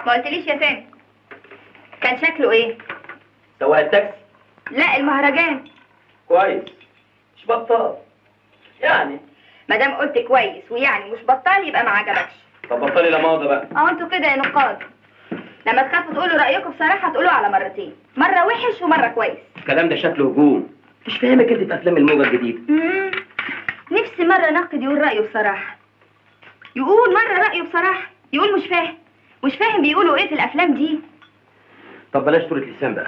ما قلتليش يا سامي كان شكله ايه سواق التاكسي لا المهرجان كويس مش بطال يعني ما دام قلت كويس ويعني مش بطال يبقى ما عجبكش طب بطلي لا مؤاخذه بقى اه انتوا كده يا نقاد لما تخافوا تقولوا رايكم بصراحه تقولوا على مرتين مره وحش ومره كويس الكلام ده شكله هجوم مش فاهمك انت في افلام الموجه الجديده مم. نفسي مره ناقد يقول رايه بصراحه يقول مره رايه بصراحه يقول مش فاهم مش فاهم بيقولوا ايه في الافلام دي طب بلاش طولة لسان بقى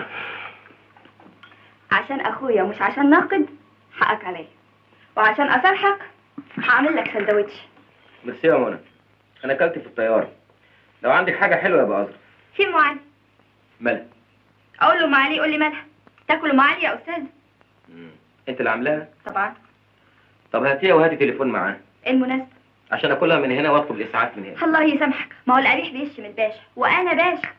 عشان اخويا مش عشان ناقد حقك عليا وعشان اصالحك هعمل لك سندوتش ميرسي يا منى انا اكلت في الطياره لو عندك حاجه حلوه يبقى اظرف في ام علي مالها اقول له ام علي يقول لي مالها تاكل ام علي يا استاذ مم. انت اللي عاملاها طبعا طب هاتيها وهاتي تليفون معاه ايه المناسبه عشان اكلها من هنا واطلب الاسعاف من هنا الله يسامحك ما هو القريح بيشتم الباشا وانا باشا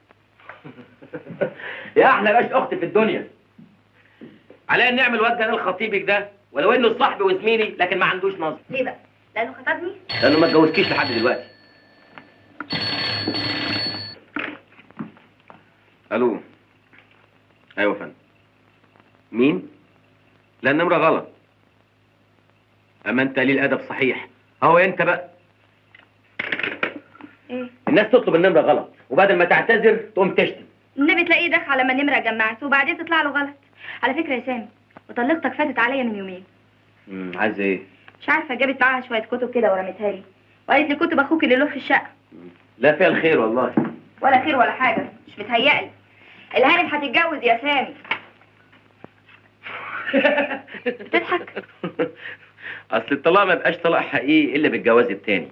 يا احلى باش اختي في الدنيا عليا نعمل واد جلال خطيبك ده ولو انه صاحبي وزميلي لكن ما عندوش نظر ليه بقى لانه خطبني لانه ما اتجوزكيش لحد دلوقتي الو ايوه يا فندم مين لا النمره غلط اما انت قليل ادب صحيح اهو انت بقى ايه الناس تطلب النمره غلط وبدل ما تعتذر تقوم تشتم النبي تلاقيه دخل لما النمره جمعت وبعدين تطلع له غلط على فكره يا سامي وطلقتك فاتت عليا من يومين امم عايز ايه مش عارفه جابت معاها شويه كتب كده ورمتها لي وقالت لي كتب اخوك اللي له في الشقه لا فيها الخير والله ولا خير ولا حاجه مش متهيألي الهانم هتتجوز يا سامي بتضحك اصل الطلاق ما بقاش طلاق حقيقي الا بالجواز التاني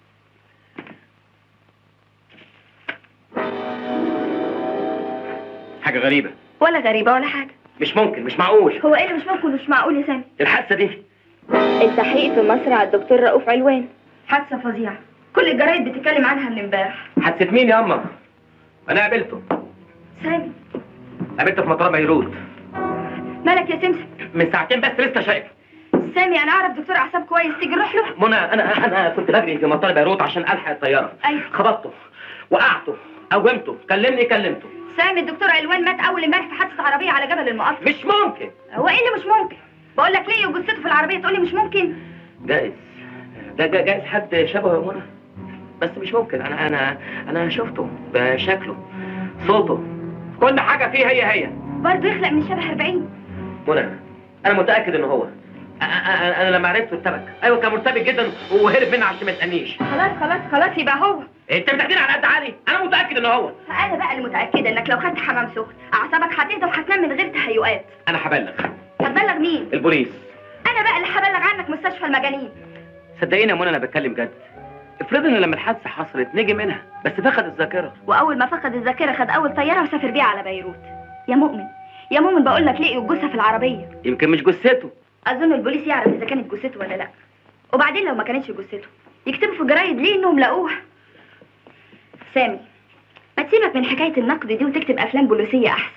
حاجه غريبه ولا غريبه ولا حاجه مش ممكن مش معقول هو ايه اللي مش ممكن مش معقول يا سامي الحادثه دي التحقيق في مصر على الدكتور رؤوف علوان حادثه فظيعه كل الجرايد بتتكلم عنها من امبارح حادثه مين يا اما انا قابلته سامي قابلته في مطار بيروت مالك يا سمسم من ساعتين بس لسه شايف سامي انا اعرف دكتور اعصاب كويس تيجي نروح له منى انا انا كنت بجري في مطار بيروت عشان الحق الطياره ايوه خبطته وقعته قومته كلمني كلمته سامي الدكتور علوان مات اول امبارح في حادثه عربيه على جبل المقطم مش ممكن هو ايه اللي مش ممكن بقول لك ليه وجثته في العربيه تقول لي مش ممكن جائز ده جا- جائز حد شبهه يا منى بس مش ممكن انا انا انا شفته بشكله صوته كل حاجه فيه هي هي برضه يخلق من شبه 40 منى انا متاكد ان هو أ- أ- أ- انا لما عرفته ارتبك ايوه كان مرتبك جدا وهرب مني عشان ما يسالنيش خلاص خلاص خلاص يبقى هو انت بتاخديني على قد عالي انا متاكد ان هو انا بقى اللي متاكده انك لو خدت حمام سخن اعصابك هتهدى وهتنام من غير تهيؤات انا هبلغ هتبلغ مين البوليس انا بقى اللي هبلغ عنك مستشفى المجانين صدقيني يا منى انا بتكلم جد افرضي ان لما الحادثه حصلت نجي منها بس فقد الذاكره واول ما فقد الذاكره خد اول طياره وسافر بيها على بيروت يا مؤمن يا مؤمن بقول لك لقيوا الجثه في العربيه يمكن مش جثته اظن البوليس يعرف اذا كانت جثته ولا لا وبعدين لو ما كانتش جثته يكتبوا في الجرايد ليه انهم لقوها سامي ما تسيبك من حكايه النقد دي وتكتب افلام بوليسيه احسن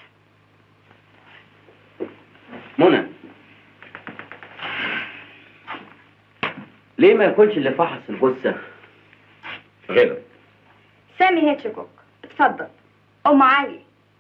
منى ليه ما يكونش اللي فحص الجثه غيره سامي هيتشكوك اتفضل ام علي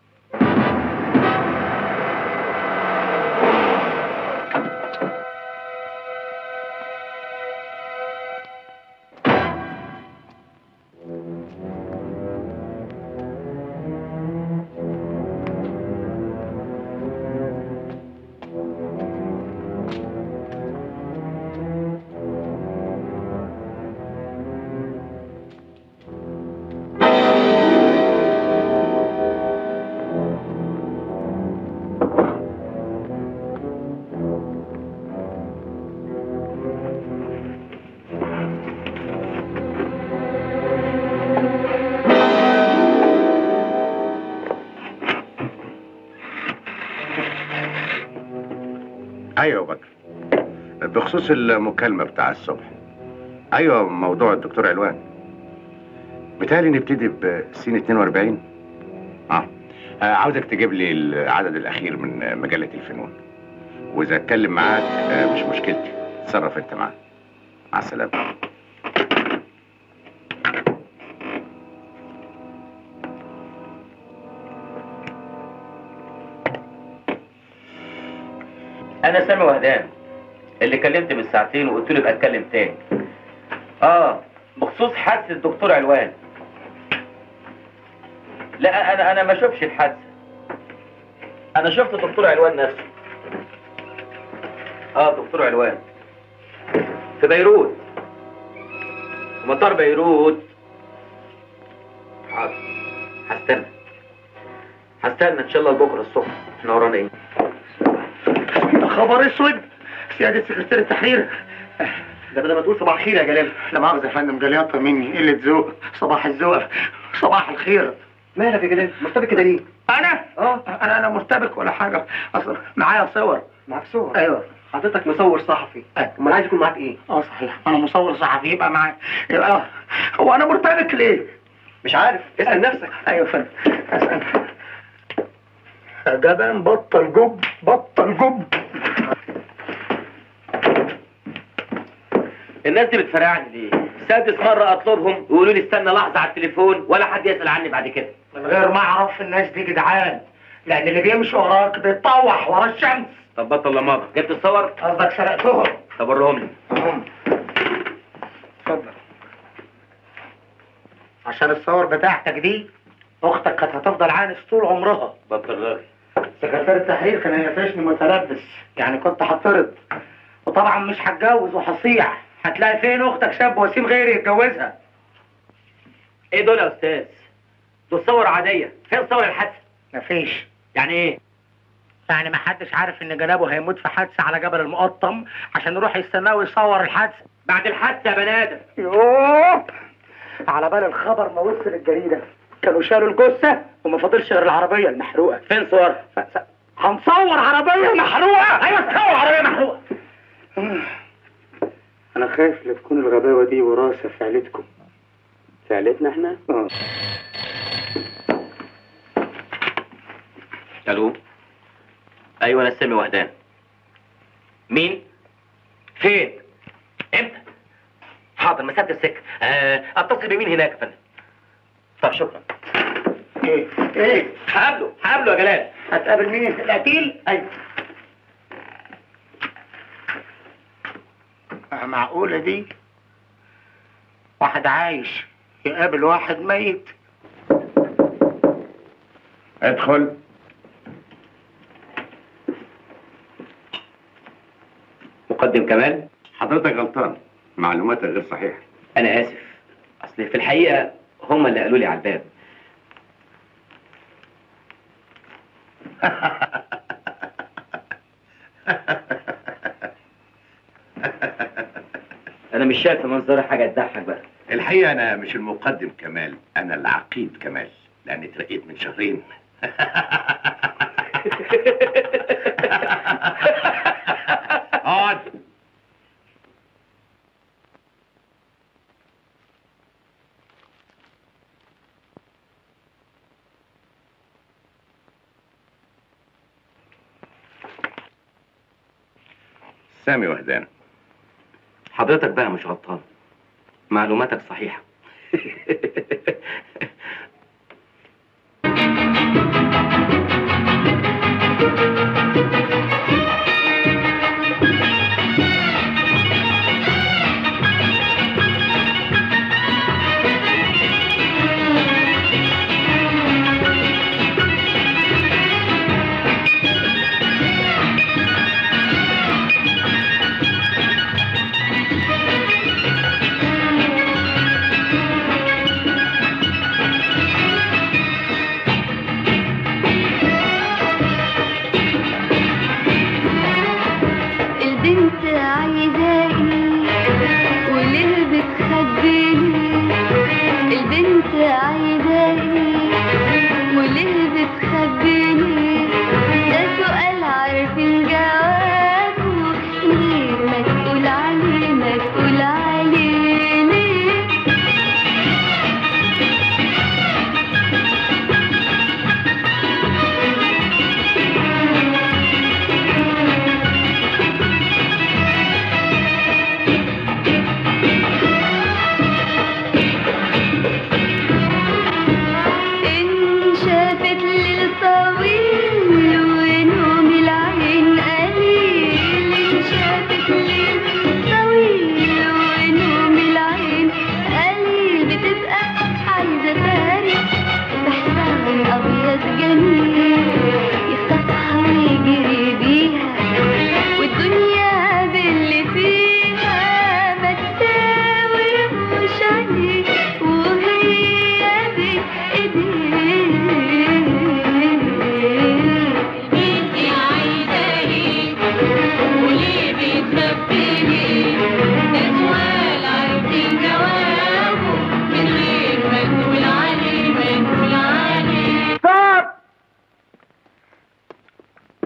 ايوه بكر بخصوص المكالمه بتاع الصبح ايوه موضوع الدكتور علوان بتهيألي نبتدي بسين 42 اه آه، عاوزك تجيب لي العدد الاخير من مجله الفنون واذا اتكلم معاك آه، مش مشكلتي اتصرف انت معاه مع السلامه انا سامي وهدان اللي كلمت من ساعتين وقلت له يبقى اتكلم تاني اه بخصوص حادثه الدكتور علوان لا انا انا ما شفتش الحادثه انا شفت الدكتور علوان نفسه اه دكتور علوان في بيروت في مطار بيروت حاضر هستنى هستنى ان شاء الله لبكره الصبح احنا ورانا ايه خبر اسود سيادة سكرتير التحرير ده بدل ما تقول صباح الخير يا جلال لا مؤاخذة يا فندم جليطة مني قلة ذوق صباح الذوق صباح الخير مالك يا جلال مرتبك كده ليه؟ انا اه انا انا مرتبك ولا حاجة اصلا معايا صور معاك صور ايوه حضرتك مصور صحفي أيوة. امال عايز يكون معاك ايه؟ اه صحيح انا مصور صحفي يبقى معايا يبقى هو انا مرتبك ليه مش عارف اسال نفسك ايوه يا فندم اسال يا جبان بطل جب بطل جب الناس دي بتفرعني ليه؟ سادس مرة أطلبهم ويقولوا لي استنى لحظة على التليفون ولا حد يسأل عني بعد كده. من غير ما اعرف الناس دي جدعان لان اللي بيمشي وراك بيتطوح ورا الشمس طب بطل لماضة، جبت الصور؟ قصدك سرقتهم طب وريهم لي. هم. اتفضل عشان الصور بتاعتك دي اختك كانت هتفضل عانس طول عمرها بطل غالي. سكرتير التحرير كان هيقفشني متلبس يعني كنت هطرد وطبعا مش هتجوز وهصيع هتلاقي فين اختك شاب وسيم غيري يتجوزها إيه دول يا أستاذ؟ دول صور عادية، فين صور الحادثة؟ مفيش يعني إيه؟ يعني ما حدش عارف ان جنابه هيموت في حادثه على جبل المقطم عشان يروح يستناه ويصور الحادثه بعد الحادثة يا بني آدم. يوه على بال الخبر ما وصل الجريده كانوا شالوا الجثه وما فاضلش غير العربيه المحروقه فين صور؟ ف- ف- هنصور عربيه محروقه ايوه تصور عربيه محروقه انا خايف لا تكون الغباوه دي وراثه في عيلتكم في عيلتنا احنا؟ اه ألو؟ أيوه أنا سامي وهدان. مين؟ فين؟ إمتى؟ حاضر مسافة السكة. آه، أتصل بمين هناك يا فندم؟ طب شكرا. ايه ايه هقابله، هقابله يا جلال. هتقابل مين القتيل أيوه. آه، معقوله دي واحد عايش يقابل واحد ميت ادخل مقدم كمال حضرتك غلطان معلوماتك غير صحيحة انا اسف اصل في الحقيقه هم اللي قالوا لي على الباب انا مش شايف في منظري حاجه تضحك بقى الحقيقة أنا مش المقدم كمال أنا العقيد كمال لأني اترقيت من شهرين اقعد سامي وهدان حضرتك بقى مش غلطان معلوماتك صحيحه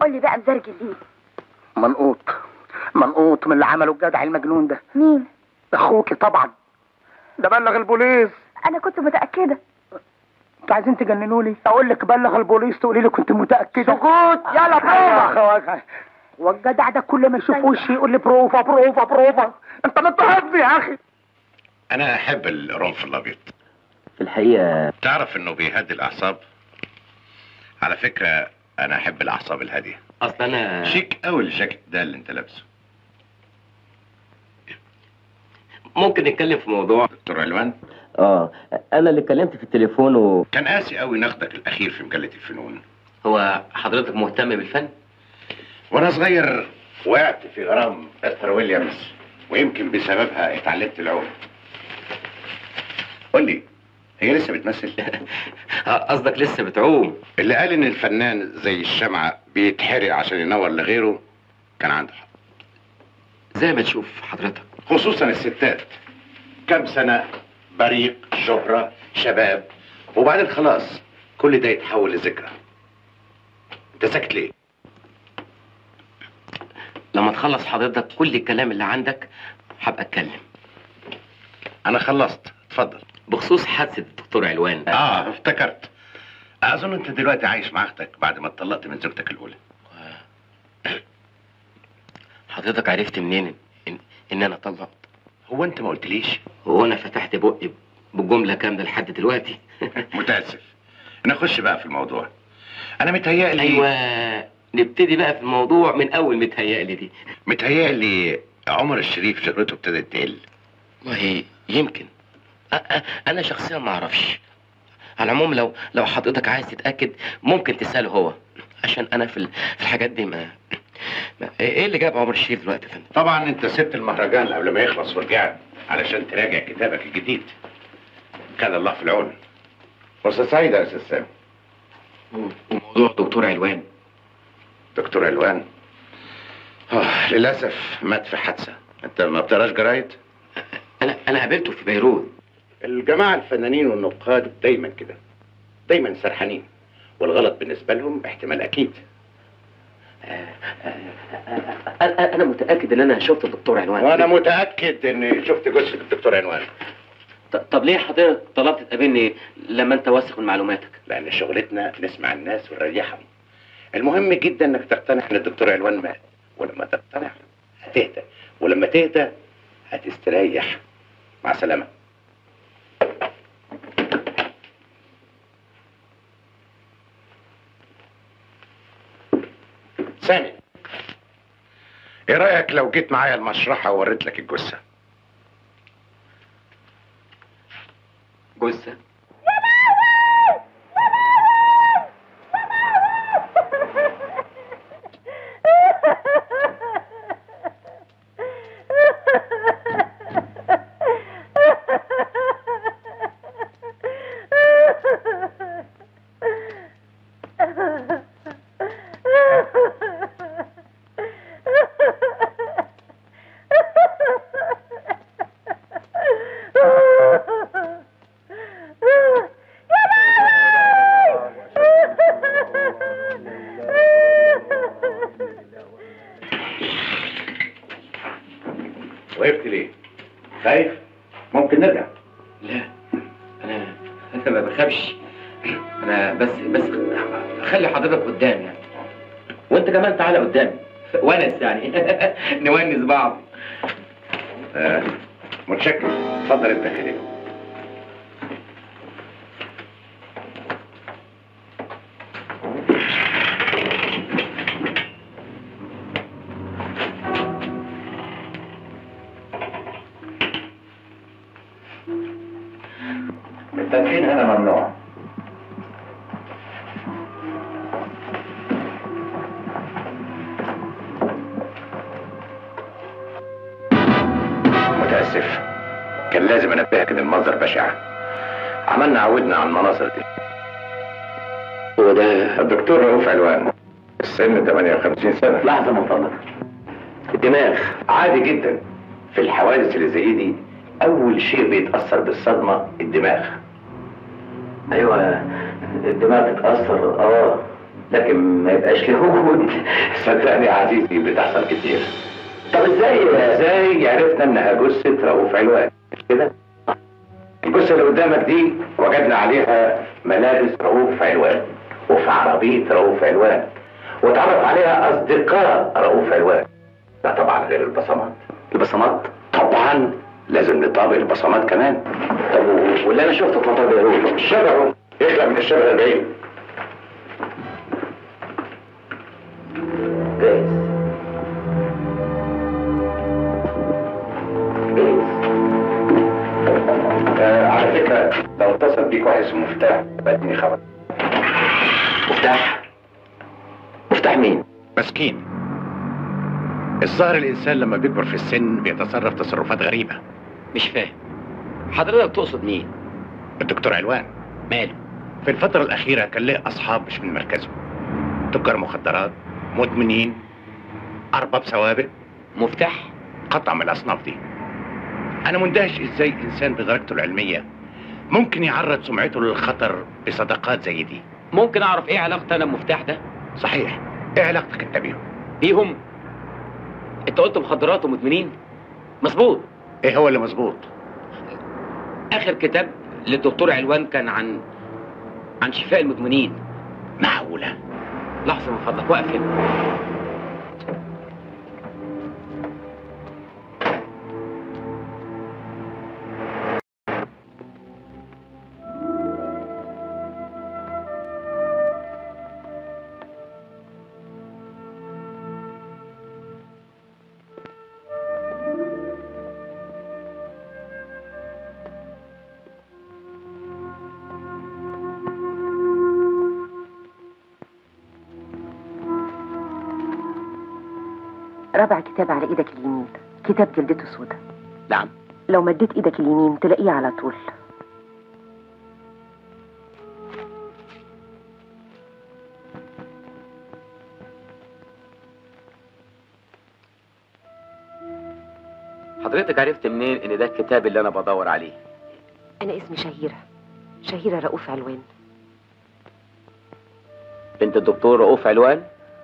قول لي بقى مزرجل ليه منقوط منقوط من اللي عمله الجدع المجنون ده مين اخوكي طبعا ده بلغ البوليس انا كنت متاكده انتوا عايزين تجننوني اقول لك بلغ البوليس تقولي لي كنت متاكده سكوت يلا بروفا والجدع ده كل ما يشوف وشي يقول لي بروفا بروفا بروفا انت مضطهدني يا اخي انا احب الرنف الابيض في الحقيقه تعرف انه بيهدي الاعصاب على فكره انا احب الاعصاب الهاديه اصل انا شيك قوي الجاكيت ده اللي انت لابسه ممكن نتكلم في موضوع دكتور علوان اه انا اللي اتكلمت في التليفون و... كان قاسي قوي نقدك الاخير في مجله الفنون هو حضرتك مهتم بالفن وانا صغير وقعت في غرام استر ويليامز ويمكن بسببها اتعلمت العوم قول لي هي لسه بتمثل قصدك لسه بتعوم اللي قال ان الفنان زي الشمعة بيتحرق عشان ينور لغيره كان عنده حق زي ما تشوف حضرتك خصوصا الستات كم سنة بريق شهرة شباب وبعدين خلاص كل ده يتحول لذكرى انت ساكت ليه؟ لما تخلص حضرتك كل الكلام اللي عندك هبقى اتكلم انا خلصت اتفضل بخصوص حادثه الدكتور علوان اه افتكرت اظن انت دلوقتي عايش مع اختك بعد ما اتطلقت من زوجتك الاولى حضرتك عرفت منين ان, إن انا طلقت هو انت ما قلتليش هو انا فتحت بقي بجمله كامله لحد دلوقتي متاسف نخش بقى في الموضوع انا متهيألي ايوه نبتدي بقى في الموضوع من اول متهيألي دي متهيألي عمر الشريف شهرته ابتدت تقل والله يمكن أ- أ- انا شخصيا ما اعرفش على العموم لو لو حضرتك عايز تتاكد ممكن تساله هو عشان انا في ال- في الحاجات دي ما, ما ايه اللي جاب عمر الشريف دلوقتي يا فندم طبعا انت سبت المهرجان قبل ما يخلص ورجعت علشان تراجع كتابك الجديد كان الله في العون فرصة سعيدة يا استاذ سامي وموضوع دكتور علوان دكتور علوان آه للأسف مات في حادثة انت ما بتقراش جرايد انا انا قابلته في بيروت الجماعة الفنانين والنقاد دايما كده دايما سرحانين والغلط بالنسبة لهم احتمال أكيد انا انا متاكد ان انا شفت الدكتور علوان وأنا متأكد إني شفت جثة الدكتور عنوان ط- طب ليه حضرتك طلبت تقابلني لما انت واثق من معلوماتك لأن شغلتنا نسمع الناس ونريحهم المهم جدا إنك تقتنع إن الدكتور علوان مات ولما تقتنع هتهدى ولما تهدى هتستريح مع السلامة سامي ايه رأيك لو جيت معايا المشرحة ووريت لك الجثة جثه وقفت ليه؟ خايف؟ ممكن نرجع لا انا انا ما بخافش انا بس بس خلي حضرتك قدام يعني وانت كمان تعالى قدامي ونس يعني نونس بعض آه متشكر اتفضل انت يا كريم التدخين هنا ممنوع متأسف كان لازم انبهك ان المنظر بشع عملنا عودنا على المناظر دي هو ده الدكتور رؤوف علوان السن 58 سنة لحظه من فضلك الدماغ عادي جدا في الحوادث اللي زي دي اول شيء بيتأثر بالصدمة الدماغ ايوه الدماغ تتاثر اه لكن ما يبقاش له وجود صدقني يا عزيزي بتحصل كتير طب ازاي ازاي عرفنا انها جثة رؤوف علوان كده الجثة اللي قدامك دي وجدنا عليها ملابس رؤوف علوان وفي عربية رؤوف علوان واتعرف عليها أصدقاء رؤوف علوان ده طبعا غير البصمات البصمات طبعا لازم نطابق البصمات كمان طب و- واللي انا شفته في مطار بيروت الشبه اخلق من الشبه البعيد جايز جايز آه على فكرة لو اتصل بيك واحد اسمه مفتاح بديني خبر مفتاح مفتاح مين مسكين الظاهر الإنسان لما بيكبر في السن بيتصرف تصرفات غريبة مش فاهم حضرتك تقصد مين الدكتور علوان ماله في الفترة الأخيرة كان له أصحاب مش من مركزه تجار مخدرات مدمنين أرباب سوابق مفتاح قطع من الأصناف دي أنا مندهش إزاي إنسان بدرجته العلمية ممكن يعرض سمعته للخطر بصداقات زي دي ممكن اعرف ايه علاقتي انا بمفتاح ده صحيح إيه علاقتك أنت بيهم؟ بيهم انت قلت مخدرات ومدمنين مظبوط إيه هو اللي مظبوط؟ اخر كتاب للدكتور علوان كان عن عن شفاء المدمنين معقولة لحظه من فضلك واقف هنا رابع كتاب على ايدك اليمين كتاب جلدته سودا نعم لو مديت ايدك اليمين تلاقيه على طول حضرتك عرفت منين ان ده الكتاب اللي انا بدور عليه انا اسمي شهيرة شهيرة رؤوف علوان بنت الدكتور رؤوف علوان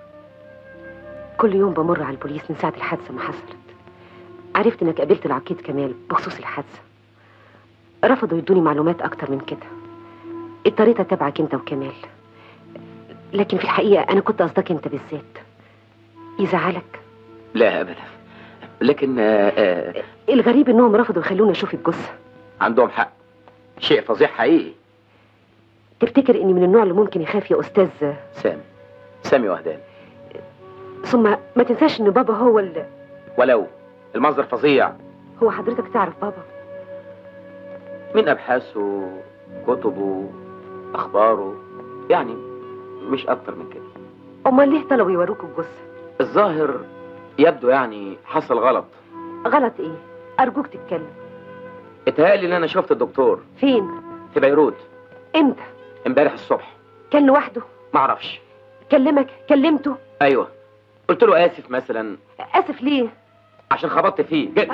كل يوم بمر على البوليس من ساعة الحادثة ما حصلت عرفت انك قابلت العقيد كمال بخصوص الحادثة رفضوا يدوني معلومات اكتر من كده اضطريت اتابعك انت وكمال لكن في الحقيقة انا كنت قصدك انت بالذات يزعلك لا ابدا لكن آه، آه، الغريب انهم رفضوا يخلوني اشوف الجثة عندهم حق شيء فظيع حقيقي تفتكر اني من النوع اللي ممكن يخاف يا استاذ سامي سامي وهدان ثم ما تنساش ان بابا هو اللي ولو المنظر فظيع هو حضرتك تعرف بابا من ابحاثه كتبه اخباره يعني مش اكتر من كده امال ليه طلبوا يوروك الجثة الظاهر يبدو يعني حصل غلط غلط ايه ارجوك تتكلم اتهيألي ان انا شفت الدكتور فين في بيروت امتى امبارح الصبح كان لوحده معرفش كلمك كلمته ايوه قلت له اسف مثلا اسف ليه عشان خبطت فيه جد.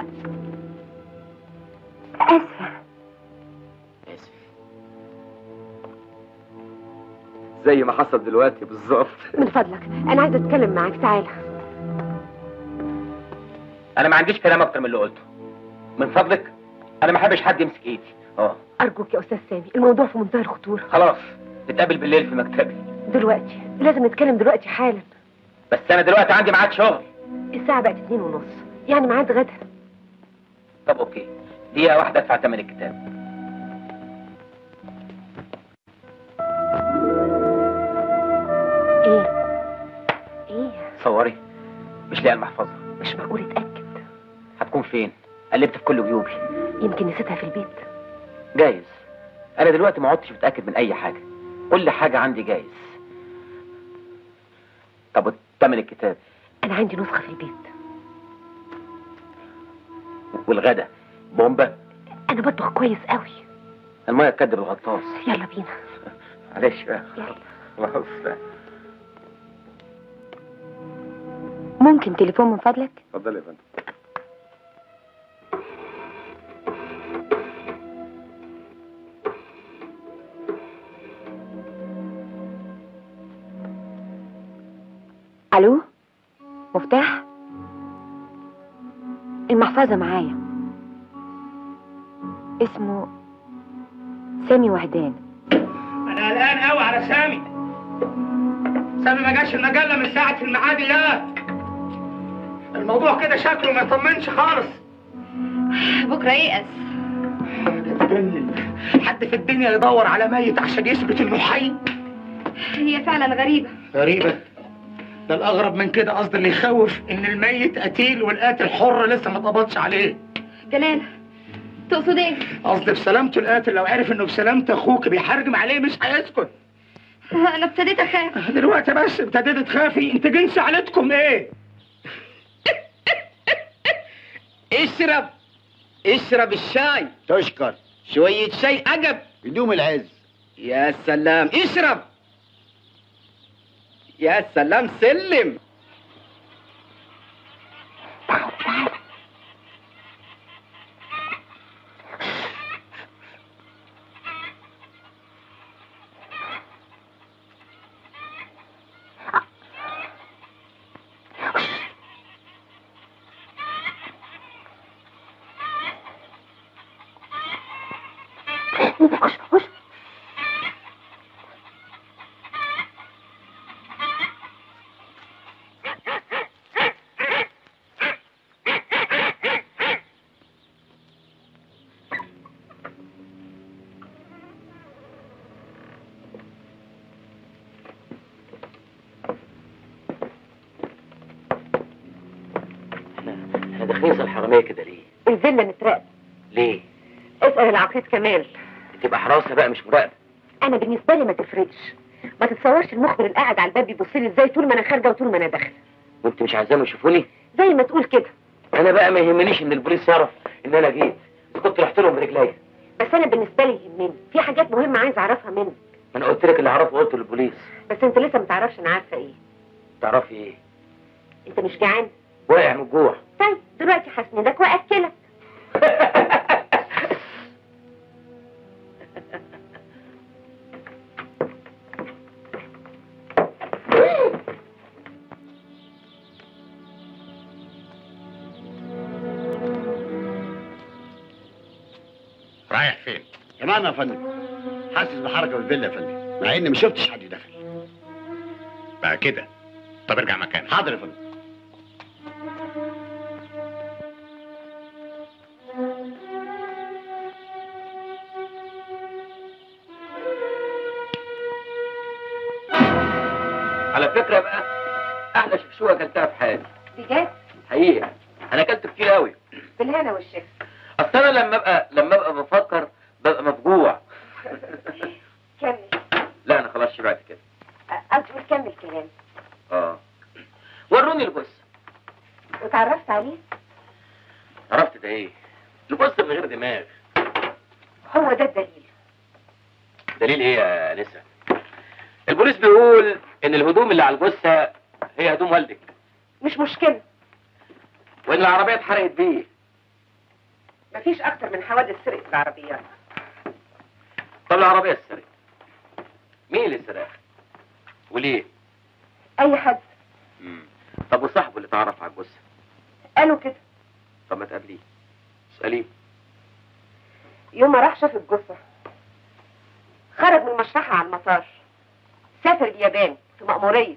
اسفه اسف زي ما حصل دلوقتي بالظبط من فضلك انا عايزه اتكلم معاك تعالى انا ما عنديش كلام اكتر من اللي قلته من فضلك انا ما احبش حد يمسك ايدي اه ارجوك يا استاذ سامي الموضوع في منتهى الخطوره خلاص نتقابل بالليل في مكتبي دلوقتي لازم نتكلم دلوقتي حالا بس انا دلوقتي عندي ميعاد شغل الساعه بقت اتنين ونص يعني ميعاد غدا طب اوكي دقيقة واحدة ادفع ثمن الكتاب ايه ايه صوري مش لاقي المحفظة مش معقول اتاكد هتكون فين قلبت في كل جيوبي يمكن نسيتها في البيت جايز انا دلوقتي ما عدتش متأكد من اي حاجة كل حاجة عندي جايز طب ثمن الكتاب انا عندي نسخه في البيت والغدا بومبا انا بطبخ كويس قوي المية تكدب الغطاس يلا بينا معلش بقى يلا خلاص بقى. ممكن تليفون من فضلك اتفضل يا فندم الو مفتاح المحفظة معايا اسمه سامي وهدان انا قلقان قوي على سامي سامي ما جاش المجله من ساعه الميعاد ده الموضوع كده شكله ما يطمنش خالص بكره ييأس اتجنن حد في الدنيا يدور على ميت عشان يثبت انه حي هي فعلا غريبه غريبة ده الأغرب من كده قصد اللي يخوف إن الميت قتيل والقاتل حر لسه ما اتقبضش عليه جلال تقصد ايه قصدي بسلامته القاتل لو عرف إنه بسلامة أخوك بيحرجم عليه مش هيسكت انا ابتديت اخاف دلوقتي بس ابتديت تخافي أنت جنس عيلتكم إيه؟ اشرب اشرب الشاي تشكر شوية شاي عجب يدوم العز يا سلام اشرب يا سلام سلم احنا احنا داخلين زي الحراميه كده ليه؟ الفيلا نتراقب ليه؟ اسأل العقيد كمال تبقى حراسه بقى مش مراقبه انا بالنسبة لي ما تفرقش ما تتصورش المخبر اللي قاعد على الباب بيبص لي ازاي طول ما انا خارجة وطول ما انا داخلة وانت مش عايزاهم يشوفوني؟ زي ما تقول كده انا بقى ما يهمنيش ان البوليس يعرف ان انا جيت إذا كنت رحت لهم برجليا بس انا بالنسبة لي يهمني في حاجات مهمة عايز اعرفها منك ما انا قلت لك اللي اعرفه قلته للبوليس بس انت لسه ما تعرفش انا عارفة ايه تعرفي ايه؟ انت مش جعان واقع من الجوع طيب دلوقتي هسندك واكلك رايح فين؟ تمام يا فندم حاسس بحركه في الفيلا يا فندم مع اني ما شفتش حد دخل بقى كده طب ارجع مكانك حاضر يا فندم على فكره بقى احلى شكشوكه اكلتها في حياتي بجد حقيقه انا اكلت كتير قوي بالهنا والشفا اصل انا لما ابقى لما ابقى بفكر ببقى مفجوع كمل لا انا خلاص شبعت كده قصدي كمل كلام اه وروني الجثه وتعرفت عليه عرفت ده ايه الجثه من غير دماغ هو ده الدليل دليل ايه يا نسا البوليس بيقول ان الهدوم اللي على الجثه هي هدوم والدك مش مشكلة وان العربيه اتحرقت بيه مفيش اكتر من حوادث سرقة العربيات طب العربيه اتسرقت مين اللي سرقها وليه اي حد مم. طب وصاحبه اللي اتعرف على الجثه قالوا كده طب ما تقابليه اساليه يوم ما راح شاف الجثة خرج من المشرحة على المطار سافر اليابان في مأمورية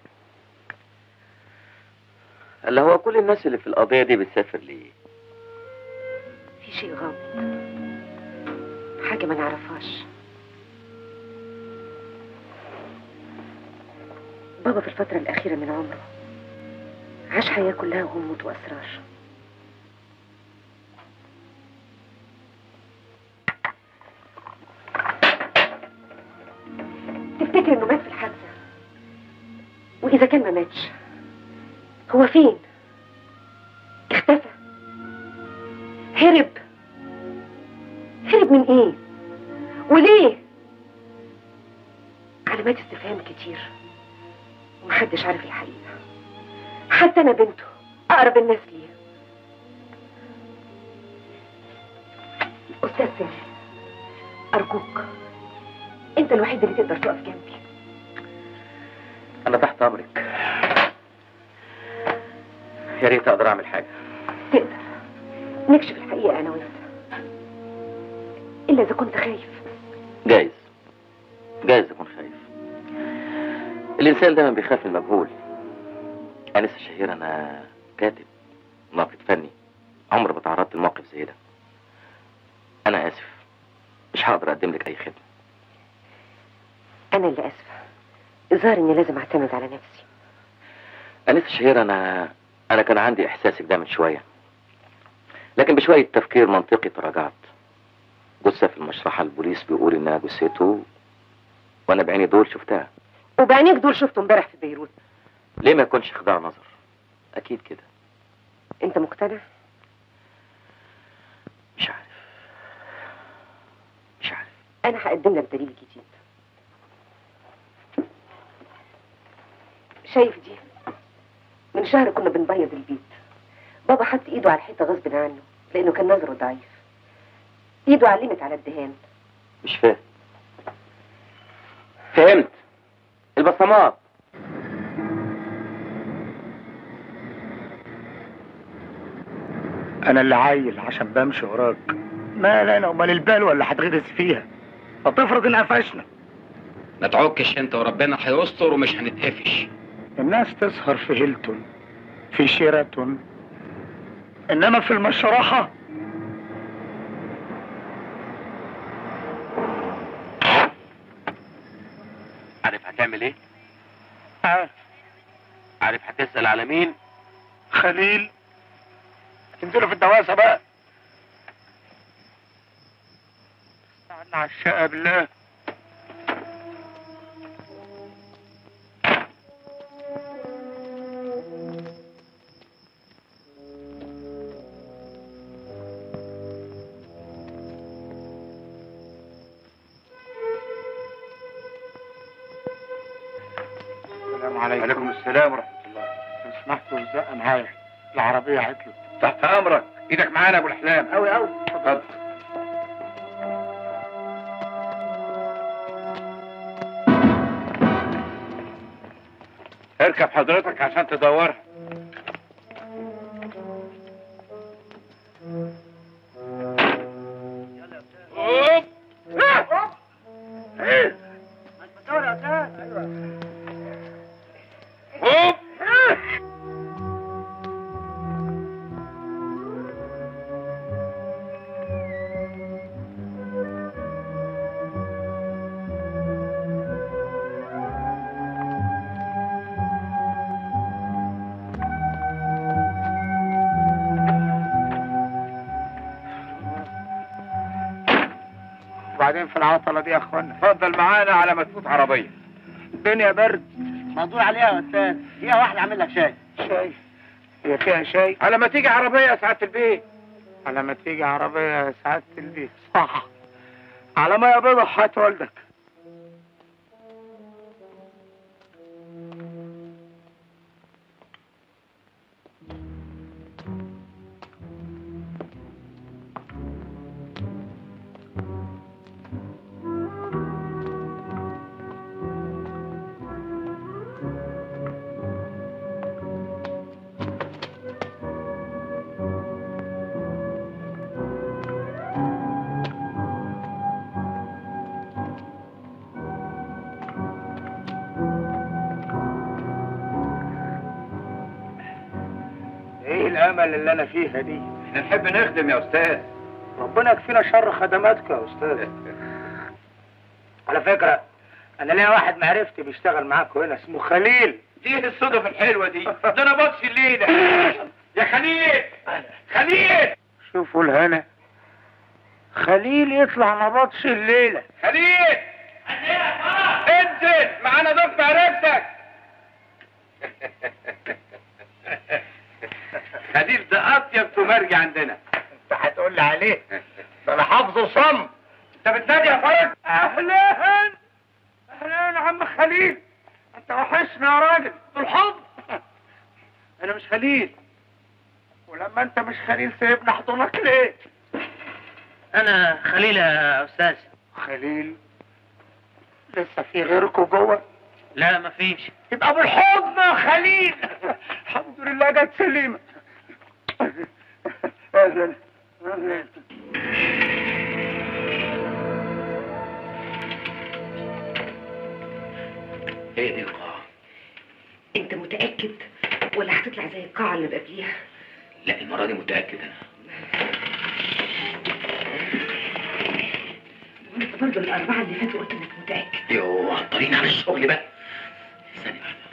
قال له هو كل الناس اللي في القضيه دي بتسافر ليه في شيء غامض حاجة ما نعرفهاش بابا في الفترة الأخيرة من عمره عاش حياة كلها غموض وأسرار تفتكر إنه مات في الحادثة وإذا كان ما ماتش هو فين؟ اختفى هرب هرب من ايه وليه علامات استفهام كتير ومحدش عارف الحقيقة حتى انا بنته اقرب الناس ليه استاذ سامي ارجوك انت الوحيد اللي تقدر تقف جنبي انا تحت امرك يا ريت اقدر اعمل حاجه تقدر نكشف الحقيقة أنا وأنت إلا إذا كنت خايف جايز جايز اكون خايف الانسان دايما بيخاف من المجهول انسه شهير انا كاتب ناقد فني عمري ما تعرضت لموقف زي ده انا اسف مش هقدر اقدم لك اي خدمه أنا اللي آسفة الظاهر إني لازم أعتمد على نفسي انسه شهير انا انا كان عندي احساسك ده من شويه لكن بشويه تفكير منطقي تراجعت جثه في المشرحه البوليس بيقول انها جثته وانا بعيني دول شفتها وبعينيك دول شفته امبارح في بيروت ليه ما يكونش خداع نظر اكيد كده أنت مقتنع؟ مش عارف مش عارف أنا هقدم لك دليل جديد شايف دي من شهر كنا بنبيض البيت بابا حط ايده على الحيطه غصب عنه لانه كان نظره ضعيف ايده علمت على الدهان مش فاهم فهمت البصمات انا اللي عايل عشان بمشي وراك مال انا ومال البال ولا هتغرس فيها هتفرض ان قفشنا ما تعكش انت وربنا هيستر ومش هنتقفش الناس تسهر في هيلتون في شيراتون انما في المشرحة عارف هتعمل ايه آه، عارف هتسأل على مين خليل تنزلوا في الدواسة بقى استعنا على الشقة بالله السلام عليكم عليكم السلام ورحمه الله لو سمحتوا الزقة معايا العربية عطلت تحت امرك ايدك معانا يا ابو الاحلام أوي أوي اتفضل اركب حضرتك عشان تدورها أوب. إيه؟ أوب. وبعدين في العطلة دي يا اخوانا اتفضل معانا على ما تفوت عربيه الدنيا برد موضوع عليها يا استاذ فيها واحد عامل لك شاي شاي هي فيها شاي على ما تيجي عربيه يا سعاده البيت على ما تيجي عربية يا سعادة البيت صح على ما يا بيضة حياة والدك ايه الامل اللي انا فيها دي احنا نحب نخدم يا استاذ ربنا يكفينا شر خدماتك يا استاذ على فكرة انا ليا واحد معرفتي بيشتغل معاكم هنا اسمه خليل دي الصدف الحلوه دي ده انا بطش الليله يا خليل خليل شوفوا الهنا خليل يطلع نبطش الليلة خليل انزل معانا ضيف معرفتك خليل ده اطيب تمرجي عندنا انت هتقول لي عليه ده انا حافظه صم انت بتنادي يا فرج اهلا اهلا يا عم خليل انت وحشنا يا راجل بالحب انا مش خليل ولما انت مش خليل سيبنا احضنك ليه انا خليل يا استاذ خليل لسه في غيركم جوه لا مفيش يبقى بالحضن يا خليل الحمد لله جت سليمة اهلا اهلا هي دي القاعة انت متأكد ولا هتطلع زي القاعة اللي قبليها لا المرة دي متأكد أنا وانت برضه الأربعة اللي فاتوا قلت انك متأكد يوه عطارين على الشغل بقى ثانية واحدة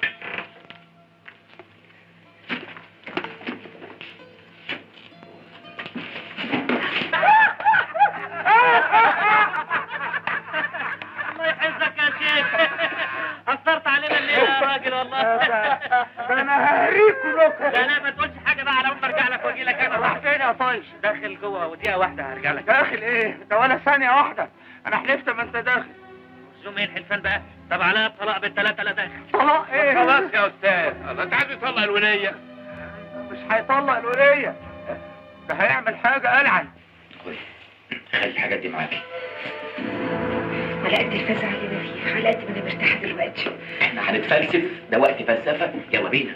الله يحفظك يا شيخ قصرت علينا الليله يا راجل والله ده انا ههريكوا لا بكره لا ما تقولش حاجه بقى على ما ارجع لك واجي لك انا راح فين يا طيش داخل جوه ودقيقه واحده هرجع لك داخل ايه ده ولا ثانية واحدة انا حلفت ما انت داخل زوم ايه الحلفان بقى طب عليا الطلاق بالثلاثه لا داخل طلاق ايه خلاص يا استاذ الله انت عايز يطلع الوليه مش هيطلق الولية ده هيعمل حاجة ألعن خدي خلي الحاجات دي معاكي على قد الفزع اللي انا فيه على قد ما انا مرتاحة دلوقتي احنا هنتفلسف ده وقت فلسفة يلا بينا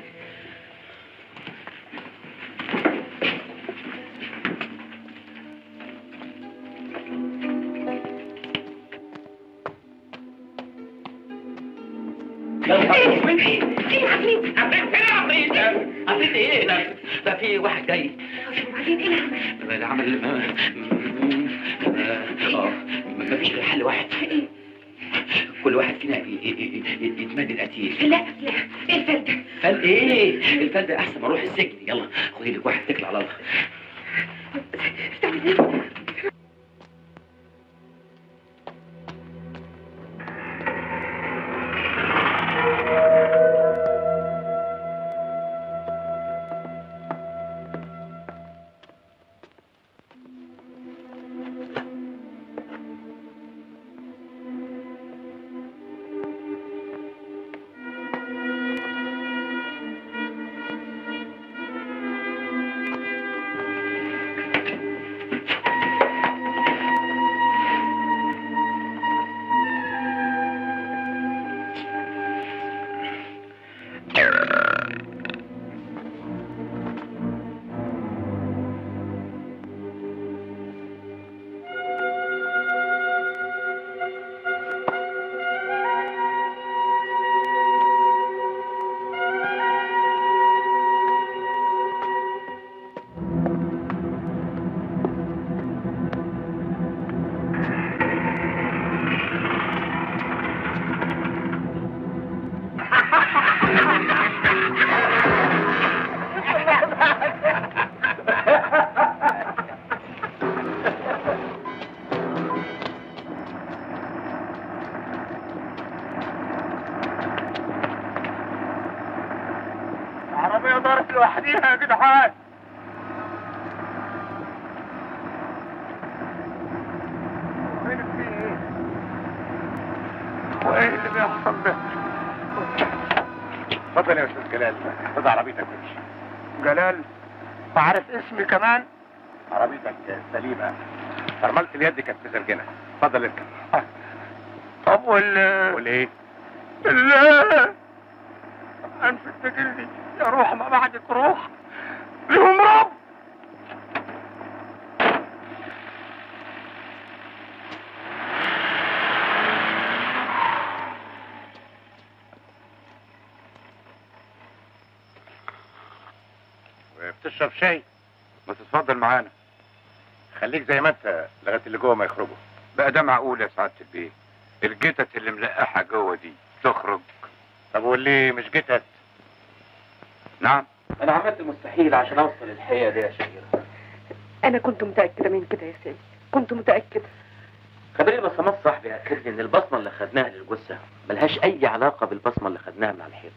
يلا ايه ايه يا عفريت عفريت فين يا عفريت عفريت ايه ده ده في واحد جاي وبعدين ايه اللي عمل؟ ده عمل اه مفيش غير حل واحد ايه كل واحد فينا ي- ي- ي- يتمد القتيل لا لا ايه الفلتة فال ايه الفال ده احسن ما اروح السجن يلا خدي لك واحد تكل على الله بتعمل ايه العربية دارت لوحديها يا جدعان فين في ايه؟ وايه اللي بيحصل ده؟ اتفضل يا استاذ جلال خد عربيتك وامشي جلال تعرف اسمي كمان؟ عربيتك سليمه فرملة اليد كانت مزرجنه اتفضل اركب طب وال والايه؟ لا انف التجلي يا روح ما بعد تروح لهم رب بتشرب شاي ما تتفضل معانا خليك زي ما انت لغايه اللي جوه ما يخرجوا بقى ده معقول يا سعادة البيه الجتت اللي ملقحة جوه دي تخرج طب واللي مش جتت نعم انا عملت المستحيل عشان اوصل الحقيقة دي يا شهيرة انا كنت متأكدة من كده يا سامي كنت متأكدة خبرني بصمات صاحبي اكد لي ان البصمة اللي خدناها للجثة ملهاش اي علاقة بالبصمة اللي خدناها من على الحيطة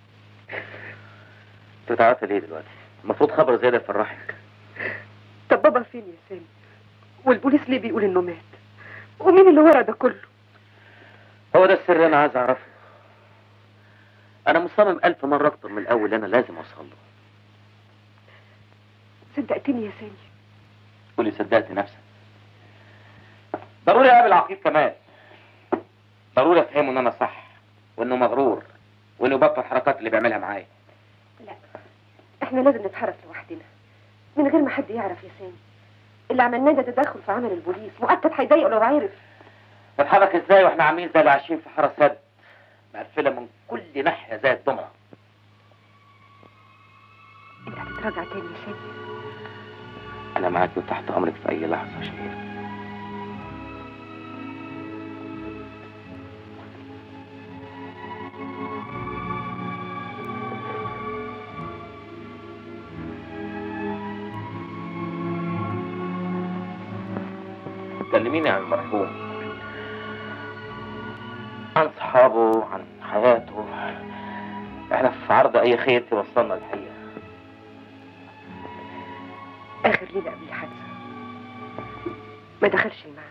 بتتعاطى ليه دلوقتي المفروض خبر زي ده يفرحك طب بابا فين يا سامي والبوليس ليه بيقول انه مات ومين اللي ورا ده كله هو ده السر اللي انا عايز اعرفه انا مصمم الف مرة اكتر من الاول انا لازم اوصل له صدقتني يا سامي قولي صدقت نفسك ضروري اقابل عقيد كمال ضروري افهمه ان انا صح وانه مغرور وانه يبطل الحركات اللي بيعملها معايا احنا لازم نتحرك لوحدنا من غير ما حد يعرف يا سامي اللي عملناه ده تدخل في عمل البوليس مؤكد هيضايقه لو عرف نتحرك ازاي واحنا عاملين زي اللي عايشين في حاره سد مقفله من كل ناحيه زي الضمره انت هتتراجع تاني يا سامي انا معاك وتحت امرك في اي لحظه عشان كده كلميني عن المرحوم عن صحابه عن حياته احنا في عرض اي خير توصلنا الحقيقه اخر ليله قبل الحادثه ما دخلش المعمل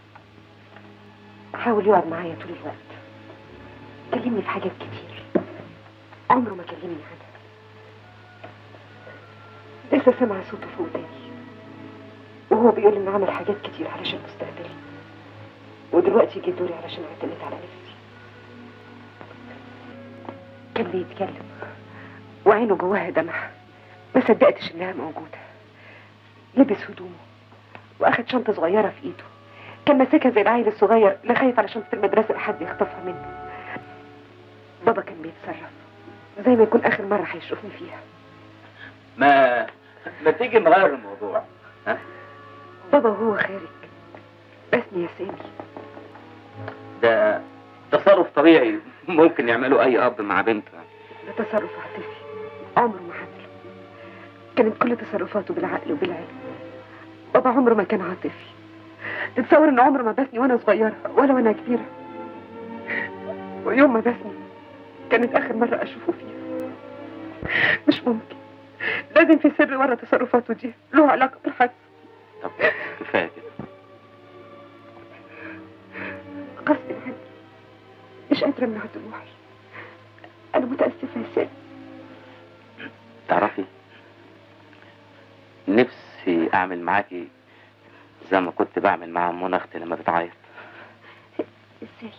حاول يقعد معايا طول الوقت كلمني في حاجات كتير عمره ما كلمني عنها لسه سامعه صوته في وداني وهو بيقول انه عمل حاجات كتير علشان مستقبلي ودلوقتي جه دوري علشان اعتمد على نفسي كان بيتكلم وعينه جواها دمع ما صدقتش انها موجوده لبس هدومه واخد شنطه صغيره في ايده كان ماسكها زي العيل الصغير اللي خايف على شنطه المدرسه لحد يخطفها منه بابا كان بيتصرف زي ما يكون اخر مره هيشوفني فيها ما ما تيجي نغير الموضوع ها بابا وهو خارج بسني يا سامي ده تصرف طبيعي ممكن يعمله اي اب مع بنته ده تصرف عاطفي عمره ما حصل كانت كل تصرفاته بالعقل وبالعلم بابا عمره ما كان عاطفي تتصور ان عمره ما بسني وانا صغيره ولا وانا كبيره ويوم ما بسني كانت اخر مره اشوفه فيها مش ممكن لازم في سر ورا تصرفاته دي له علاقه بالحادثه طب كفايه كده غصب عني مش قادره امنع دموعي انا متاسفه يا سامي تعرفي نفسي اعمل معاكي زي ما كنت بعمل مع منى اختي لما بتعيط ازاي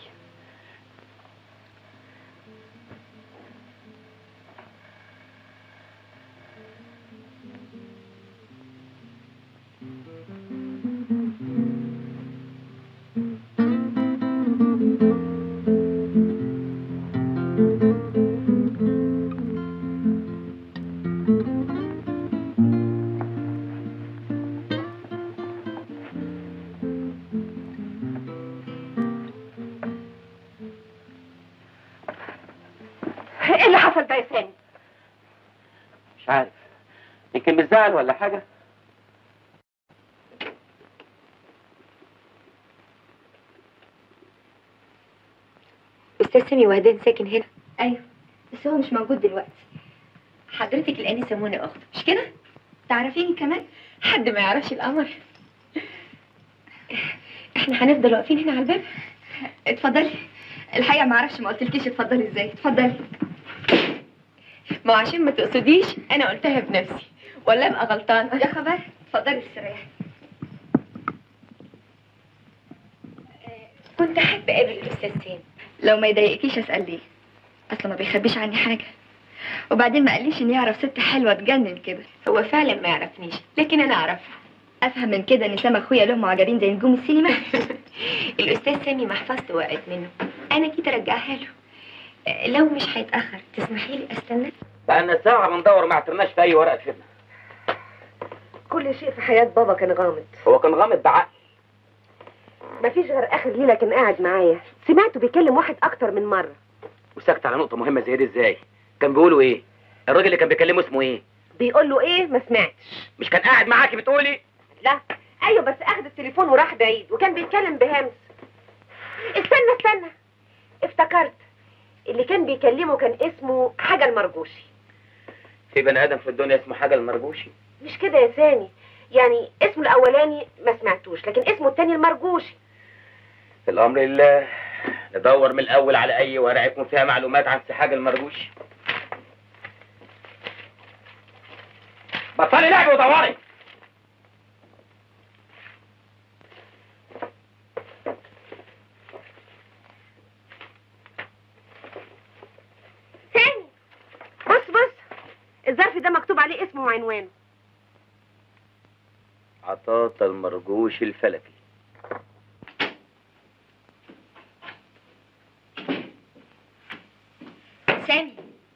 ايه اللي حصل ده يا سامي مش عارف يمكن بتزعل ولا حاجه استاذ سامي وهدان ساكن هنا ايوه بس هو مش موجود دلوقتي حضرتك الانسه منى اخته مش كده تعرفيني كمان حد ما يعرفش القمر احنا هنفضل واقفين هنا على الباب اتفضلي الحقيقه ما اعرفش ما قلتلكيش اتفضلي ازاي اتفضلي ما هو عشان ما تقصديش انا قلتها بنفسي ولا ابقى غلطانه يا خبر اتفضلي استريحي كنت احب اقابل الاستاذ سامي لو ما يضايقكيش اسال ليه اصلا ما بيخبيش عني حاجه وبعدين ما قاليش اني اعرف ست حلوه تجنن كده هو فعلا ما يعرفنيش لكن انا اعرفه افهم من كده ان سام اخويا لهم معجبين زي نجوم السينما الاستاذ سامي محفظته وقعت منه انا جيت ارجعها له آه، لو مش هيتاخر تسمحي لي استنى بقالنا ساعه بندور ما عثرناش في اي ورقه شفنا كل شيء في حياه بابا كان غامض هو كان غامض بعقل مفيش غير اخر ليله كان قاعد معايا سمعته بيكلم واحد اكتر من مره وسكت على نقطه مهمه زي دي ازاي كان بيقولوا ايه الراجل اللي كان بيكلمه اسمه ايه بيقول له ايه ما سمعتش مش كان قاعد معاكي بتقولي لا ايوه بس اخد التليفون وراح بعيد وكان بيتكلم بهمس استنى استنى افتكرت اللي كان بيكلمه كان اسمه حاجه المرجوشي في بني ادم في الدنيا اسمه حاجه المرجوشي مش كده يا سامي يعني اسمه الاولاني ما سمعتوش لكن اسمه التاني المرجوشي الامر لله ندور من الاول على اي ورقه يكون فيها معلومات عن سي حاجه المرجوشي بطلي لعب ودوري الظرف ده مكتوب عليه اسمه وعنوانه عطاطا المرجوش الفلكي سامي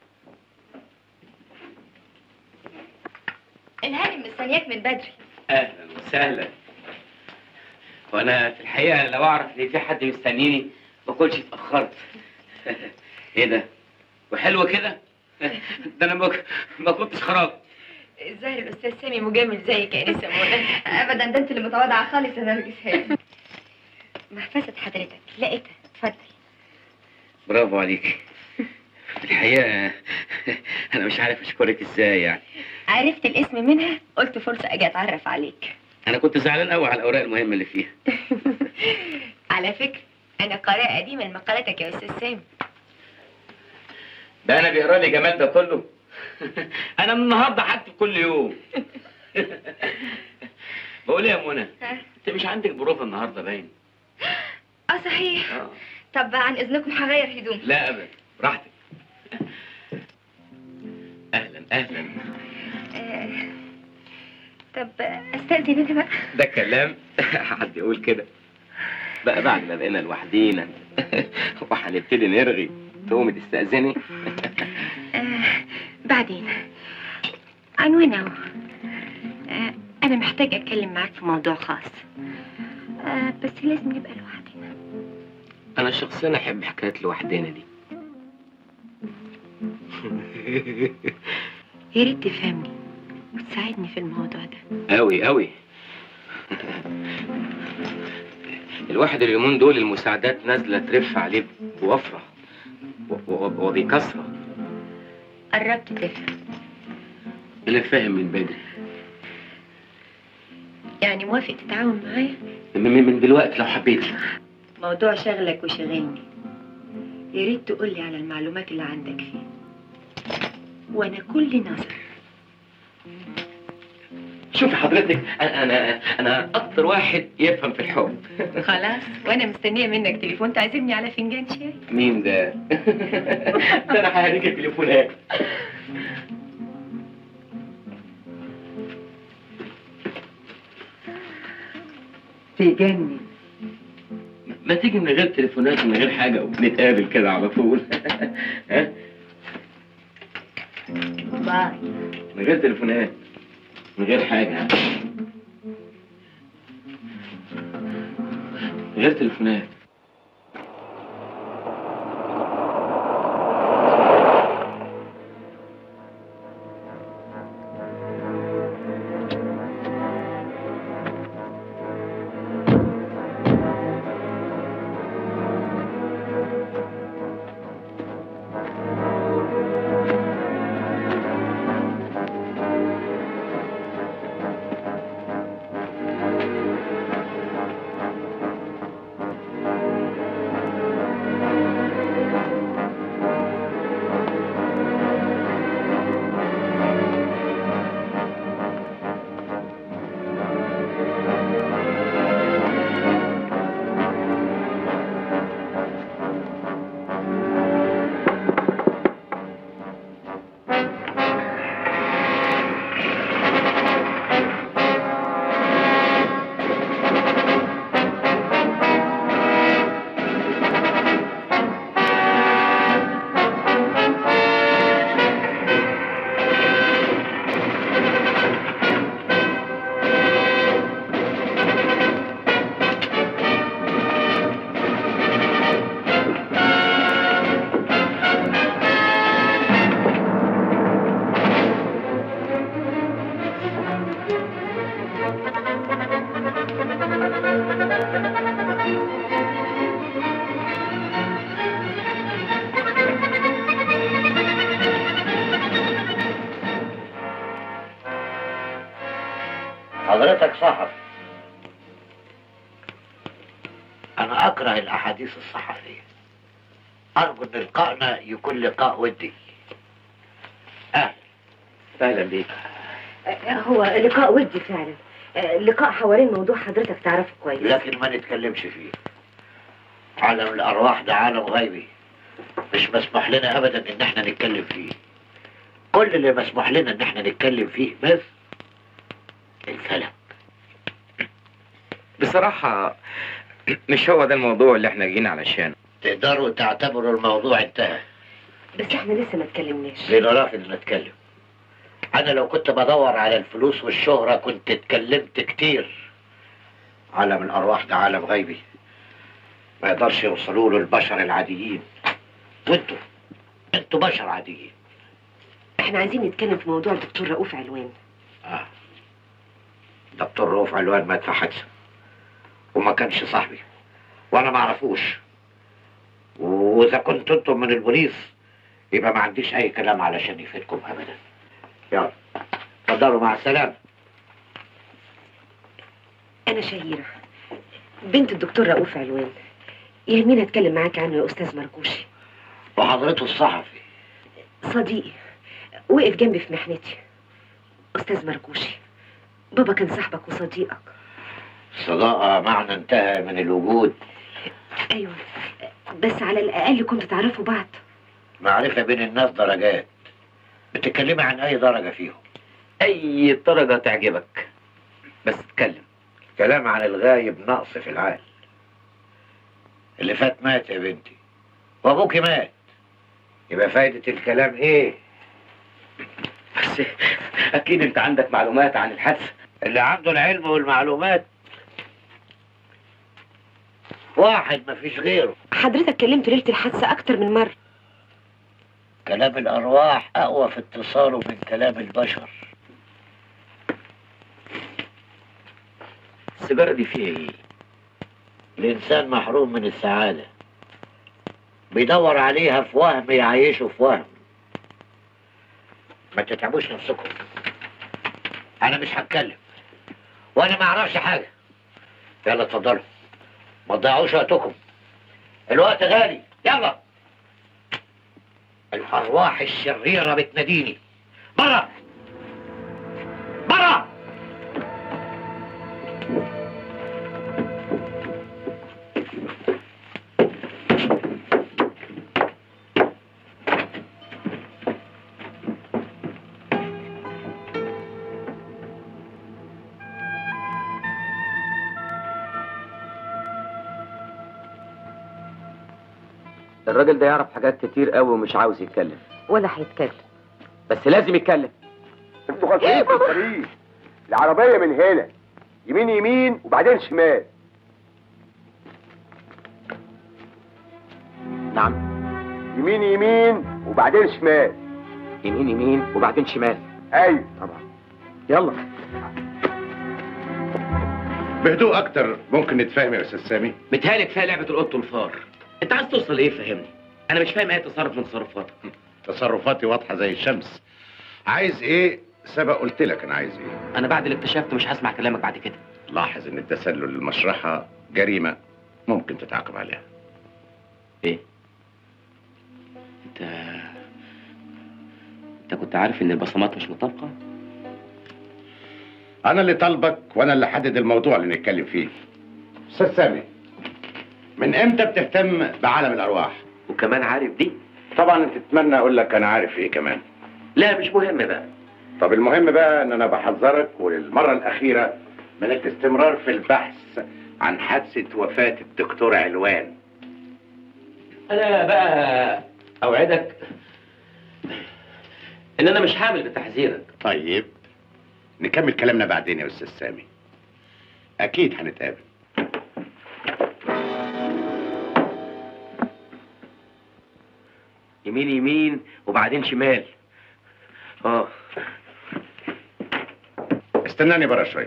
الهاني مستنياك من بدري اهلا وسهلا وانا في الحقيقه لو اعرف ان في حد مستنيني ما كنتش اتاخرت ايه ده وحلوه كده ده انا ما- ما كنتش خراب الظاهر الاستاذ سامي مجامل زيك يا انسه منى ابدا ده انت اللي متواضعه خالص يا نرجس هاني محفظه حضرتك لقيتها اتفضل برافو عليك في الحقيقه انا مش عارف اشكرك ازاي يعني عرفت الاسم منها قلت فرصه اجي اتعرف عليك انا كنت زعلان قوي على الاوراق المهمه اللي فيها على فكره انا قارئه قديمه لمقالاتك يا استاذ سامي ده انا بيقرا لي جمال ده كله انا من النهارده هكتب كل يوم بقول إيه يا منى انت مش عندك بروفه النهارده باين اه صحيح اه طب عن اذنكم هغير هدوم لا ابدا براحتك اهلا اهلا آه. طب استاذن انا بقى ده كلام حد يقول كده بقى بعد ما بقينا لوحدينا وهنبتدي نرغي تقومي تستأذني آه. بعدين عنوان اهو آه. انا محتاجه اتكلم معاك في موضوع خاص آه. بس لازم نبقى لوحدنا انا شخصيا احب حكايه لوحدنا دي يا ريت تفهمني وتساعدني في الموضوع ده قوي قوي الواحد اليومين دول المساعدات نازله ترف عليه بوفره و- و- وبكثره قربت تفهم انا فاهم من بدري يعني موافق تتعاون معايا من, من دلوقتي لو حبيتي موضوع شغلك وشغلني يا ريت تقولي على المعلومات اللي عندك فيه وانا كل نظر شوفي حضرتك انا انا انا اكتر واحد يفهم في الحب خلاص وانا مستنيه منك تليفون تعزمني على فنجان شاي مين ده؟ ده انا ههريك التليفونات تجنن ما تيجي من غير تليفونات من غير حاجه ونتقابل كده على طول ها باي من غير تليفونات من غير حاجه من غير تليفونات حضرتك صحفي أنا أكره الأحاديث الصحفية أرجو إن لقائنا يكون لقاء ودي أهلا اهلا بيك هو لقاء ودي فعلا آه، لقاء حوالين موضوع حضرتك تعرفه كويس لكن ما نتكلمش فيه عالم الأرواح ده عالم غيبي مش مسموح لنا أبدا إن احنا نتكلم فيه كل اللي مسموح لنا ان احنا نتكلم فيه بس الفلك بصراحة مش هو ده الموضوع اللي احنا جينا علشانه تقدروا تعتبروا الموضوع انتهى بس احنا لسه ما اتكلمناش ليه رافض ان اتكلم انا لو كنت بدور على الفلوس والشهرة كنت اتكلمت كتير عالم الارواح ده عالم غيبي ما يقدرش يوصلوا له البشر العاديين وانتوا انتوا بشر عاديين احنا عايزين نتكلم في موضوع الدكتور رؤوف علوان اه دكتور رؤوف علوان مات في حادثة وما كانش صاحبي وانا ما اعرفوش واذا كنتوا انتم من البوليس يبقى ما عنديش اي كلام علشان يفيدكم ابدا يلا اتفضلوا مع السلامه انا شهيرة بنت الدكتور رؤوف علوان يهمني اتكلم معاك عنه يا استاذ مركوشي وحضرته الصحفي صديقي وقف جنبي في محنتي استاذ مركوشي بابا كان صاحبك وصديقك الصداقه معنى انتهى من الوجود ايوه بس على الاقل كنتوا تعرفوا بعض معرفه بين الناس درجات بتتكلمي عن اي درجه فيهم اي درجة تعجبك بس اتكلم كلام عن الغايب نقص في العقل اللي فات مات يا بنتي وابوكي مات يبقى فايدة الكلام ايه بس اكيد انت عندك معلومات عن الحادثة اللي عنده العلم والمعلومات واحد مفيش غيره حضرتك كلمت ليلة الحادثة اكتر من مرة كلام الارواح اقوى في اتصاله من كلام البشر السيجارة دي فيها ايه الانسان محروم من السعادة بيدور عليها في وهم يعيشه في وهم ما تتعبوش نفسكم انا مش هتكلم وانا ما اعرفش حاجة يلا اتفضلوا ما تضيعوش وقتكم الوقت غالي يلا الارواح الشريرة بتناديني برا برا الراجل ده يعرف حاجات كتير قوي ومش عاوز يتكلم ولا هيتكلم بس لازم يتكلم انتوا غلطانين في الطريق العربية من هنا يمين يمين وبعدين شمال نعم يمين يمين وبعدين شمال يمين يمين وبعدين شمال ايوه طبعا يلا بهدوء اكتر ممكن نتفاهم يا استاذ سامي متهيألي كفايه لعبه القط والفار انت عايز توصل لايه فهمني انا مش فاهم اي تصرف من تصرفاتك تصرفاتي واضحه زي الشمس عايز ايه سبق قلت لك انا عايز ايه انا بعد اللي اكتشفته مش هسمع كلامك بعد كده لاحظ ان التسلل للمشرحه جريمه ممكن تتعاقب عليها ايه انت انت كنت عارف ان البصمات مش مطابقه انا اللي طالبك وانا اللي حدد الموضوع اللي نتكلم فيه استاذ سامي من امتى بتهتم بعالم الارواح وكمان عارف دي طبعا انت تتمنى اقول لك انا عارف ايه كمان لا مش مهم بقى طب المهم بقى ان انا بحذرك وللمره الاخيره من الاستمرار في البحث عن حادثه وفاه الدكتور علوان انا بقى اوعدك ان انا مش حامل بتحذيرك طيب نكمل كلامنا بعدين يا استاذ سامي اكيد هنتقابل يمين يمين وبعدين شمال اه استناني بره شويه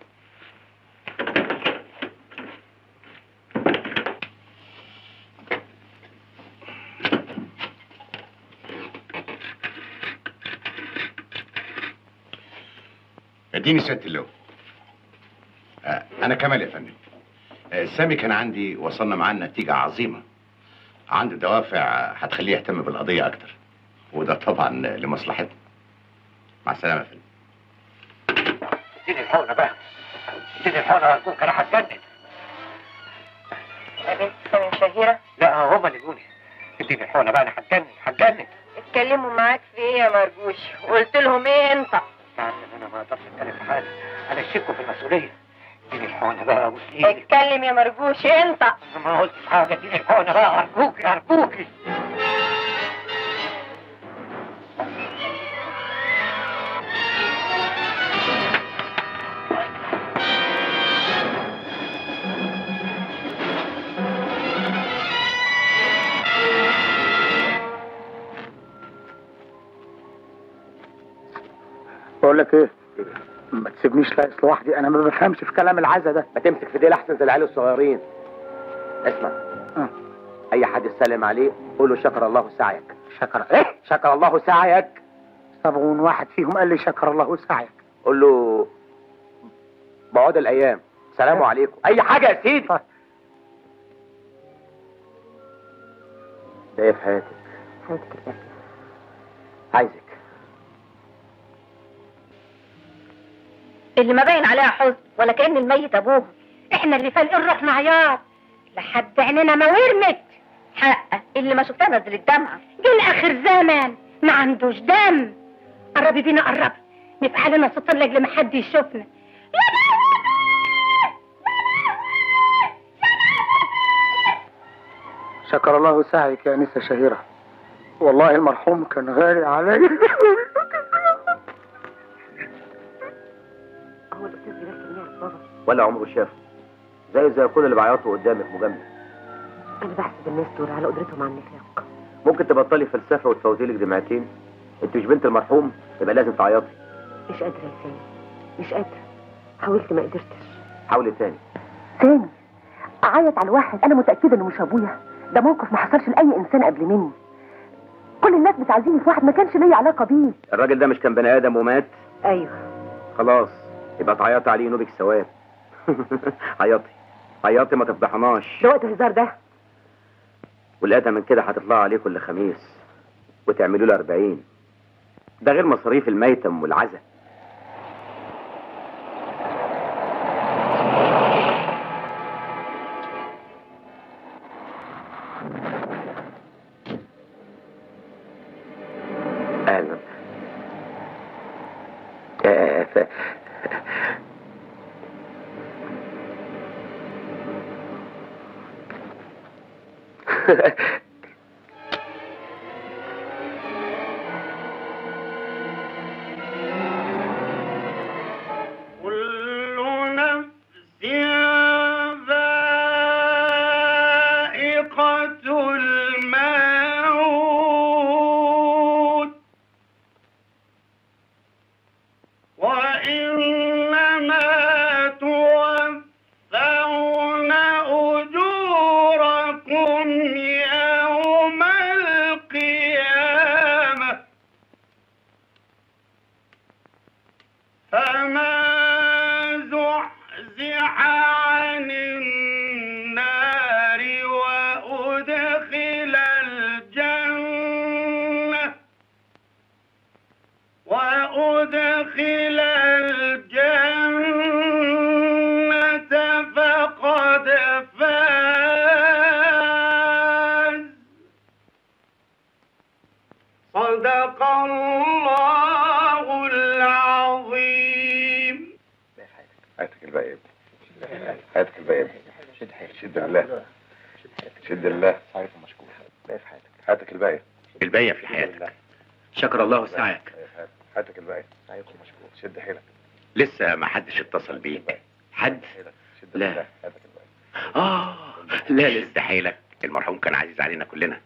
اديني سياده اللواء آه، انا كمال يا فندم آه، سامي كان عندي وصلنا معاه نتيجه عظيمه عنده دوافع هتخليه يهتم بالقضيه اكتر وده طبعا لمصلحتنا مع السلامه يا فندم اديني الحقنة بقى اديني الحقنة ارجوك انا هتجنن يا بنت سامي شهيرة لا هما اللي يقولي اديني الحقنة بقى انا هتجنن هتجنن بيتكلموا معاك في ايه يا مرجوش قلت لهم ايه انت انا ما اقدرش اتكلم في حاجه انا اشكوا في المسؤوليه اديني الحقنه بقى ابوس ايدك اتكلم يا مرجوش انت أنا ما قلتش حاجه اديني الحقنه بقى ارجوكي ارجوكي بقول لك ايه ما تسيبنيش لايس لوحدي انا ما بفهمش في كلام العزا ده ما تمسك في ديل احسن زي العيال الصغيرين اسمع آه. اي حد يسلم عليه قول له شكر الله سعيك شكر ايه شكر الله سعيك طبعا واحد فيهم قال لي شكر الله سعيك قول له بعود الايام سلام عليكم اي حاجه يا سيدي طيب. ده ايه في حياتك حياتك الأخيرة عايزك اللي ما باين عليها حزن ولا كأن الميت ابوه احنا اللي فالقين روحنا عياط لحد عيننا ما ورمت حقه اللي ما شفتها نزل الدمعة جه الاخر زمان ما عندوش دم قربي بينا قربي نفعل لنا صوت لاجل ما حد يشوفنا شكر الله سعيك يا انسه شهيره والله المرحوم كان غالي علي هو الأستاذ جلال كان يعرف بابا ولا عمره شافه زي زي كل اللي بيعيطوا قدامك مجامله أنا بحسد الناس دول على قدرتهم على النفاق ممكن تبطلي فلسفه وتفوتي لك دمعتين انت مش بنت المرحوم يبقى لازم تعيطي مش قادرة يا سامي مش قادرة حاولت ما قدرتش حاولي تاني سامي أعيط على واحد أنا متأكدة إنه مش أبويا ده موقف ما حصلش لأي إنسان قبل مني كل الناس بتعزيني في واحد ما كانش ليا علاقة بيه الراجل ده مش كان بني ادم ومات أيوه خلاص يبقى تعيطي عليه نوبك ثواب عيطي عيطي ما تفضحناش ده وقت الهزار ده والأدى من كده هتطلع عليه كل خميس وتعملوا له 40 ده غير مصاريف الميتم والعزا اهلا آه، ف- كل نفس ذائقة الموت وإنما توفون أجوركم يوم القيامة فمن زحزح عن النار وأدخل الجنة وأدخل الجنة فقد فاز صدق الله العظيم حياتك الباقي يا ابني حياتك الباقي يا ابني شد حيلك شد الله شد الله صحيح مشكور باقي في حياتك حياتك الباقي الباقية في حياتك شكر الله سعيك حياتك الباقي صحيح مشكور شد حيلك لسه ما حدش اتصل بيك حد شد لا. الله حياتك الباقي اه لا لسه حيلك المرحوم كان عزيز علينا كلنا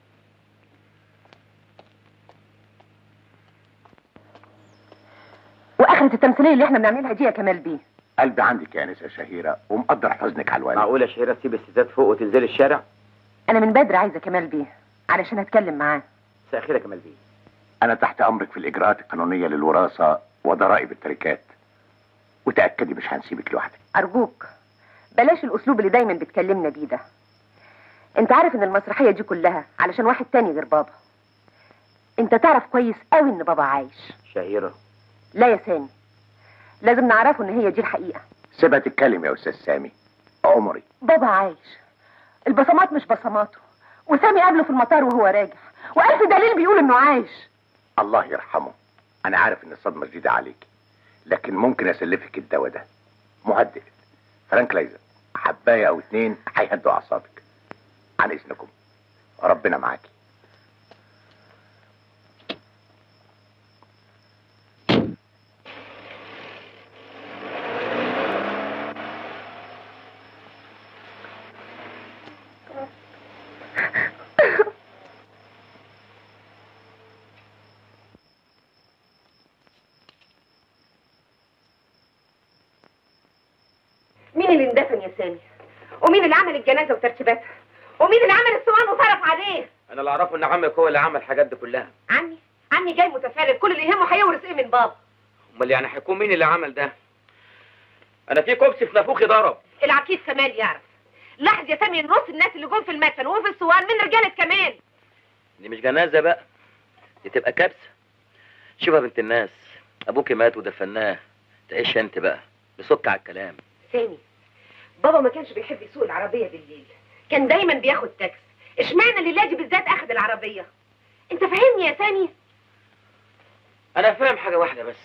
وآخرة التمثيلية اللي احنا بنعملها دي يا كمال بيه قلبي عندك يا انسه شهيره ومقدر حزنك على الوالد معقولة شهيرة تسيب الستات فوق وتنزل الشارع؟ أنا من بدري عايزة كمال بيه علشان أتكلم معاه مساء الخير يا كمال بيه انا تحت امرك في الاجراءات القانونيه للوراثه وضرائب التركات وتاكدي مش هنسيبك لوحدك أرجوك بلاش الأسلوب اللي دايما بتكلمنا بيه ده أنت عارف إن المسرحية دي كلها علشان واحد تاني غير بابا أنت تعرف كويس قوي إن بابا عايش شهيرة لا يا سامي لازم نعرفه إن هي دي الحقيقة سيبها تتكلم يا استاذ سامي عمري بابا عايش البصمات مش بصماته وسامي قابله في المطار وهو راجع وألف دليل بيقول إنه عايش الله يرحمه انا عارف ان الصدمه جديده عليك لكن ممكن اسلفك الدواء ده مهدئ فرانكلايزر حبايه او اتنين هيهدوا اعصابك عن اذنكم ربنا معاكي مين اللي اندفن يا سامي ومين اللي عمل الجنازه وترتيباتها ومين اللي عمل الصوان وصرف عليه انا اللي اعرفه ان عمك هو اللي عمل الحاجات دي كلها عمي عمي جاي متفرد كل اللي يهمه هيورث ايه من بابا امال يعني هيكون مين اللي عمل ده انا في كوبس في نافوخي ضرب العقيد كمال يعرف لاحظ يا سامي ان نص الناس اللي جم في المدفن وفي الصوان من رجاله كمال دي مش جنازه بقى دي تبقى كبسه شوف يا بنت الناس ابوكي مات ودفناه تعيش انت بقى بصك على الكلام سامي بابا ما كانش بيحب يسوق العربيه بالليل كان دايما بياخد تاكس اشمعنى الليله دي بالذات اخد العربيه انت فاهمني يا سامي انا فاهم حاجه واحده بس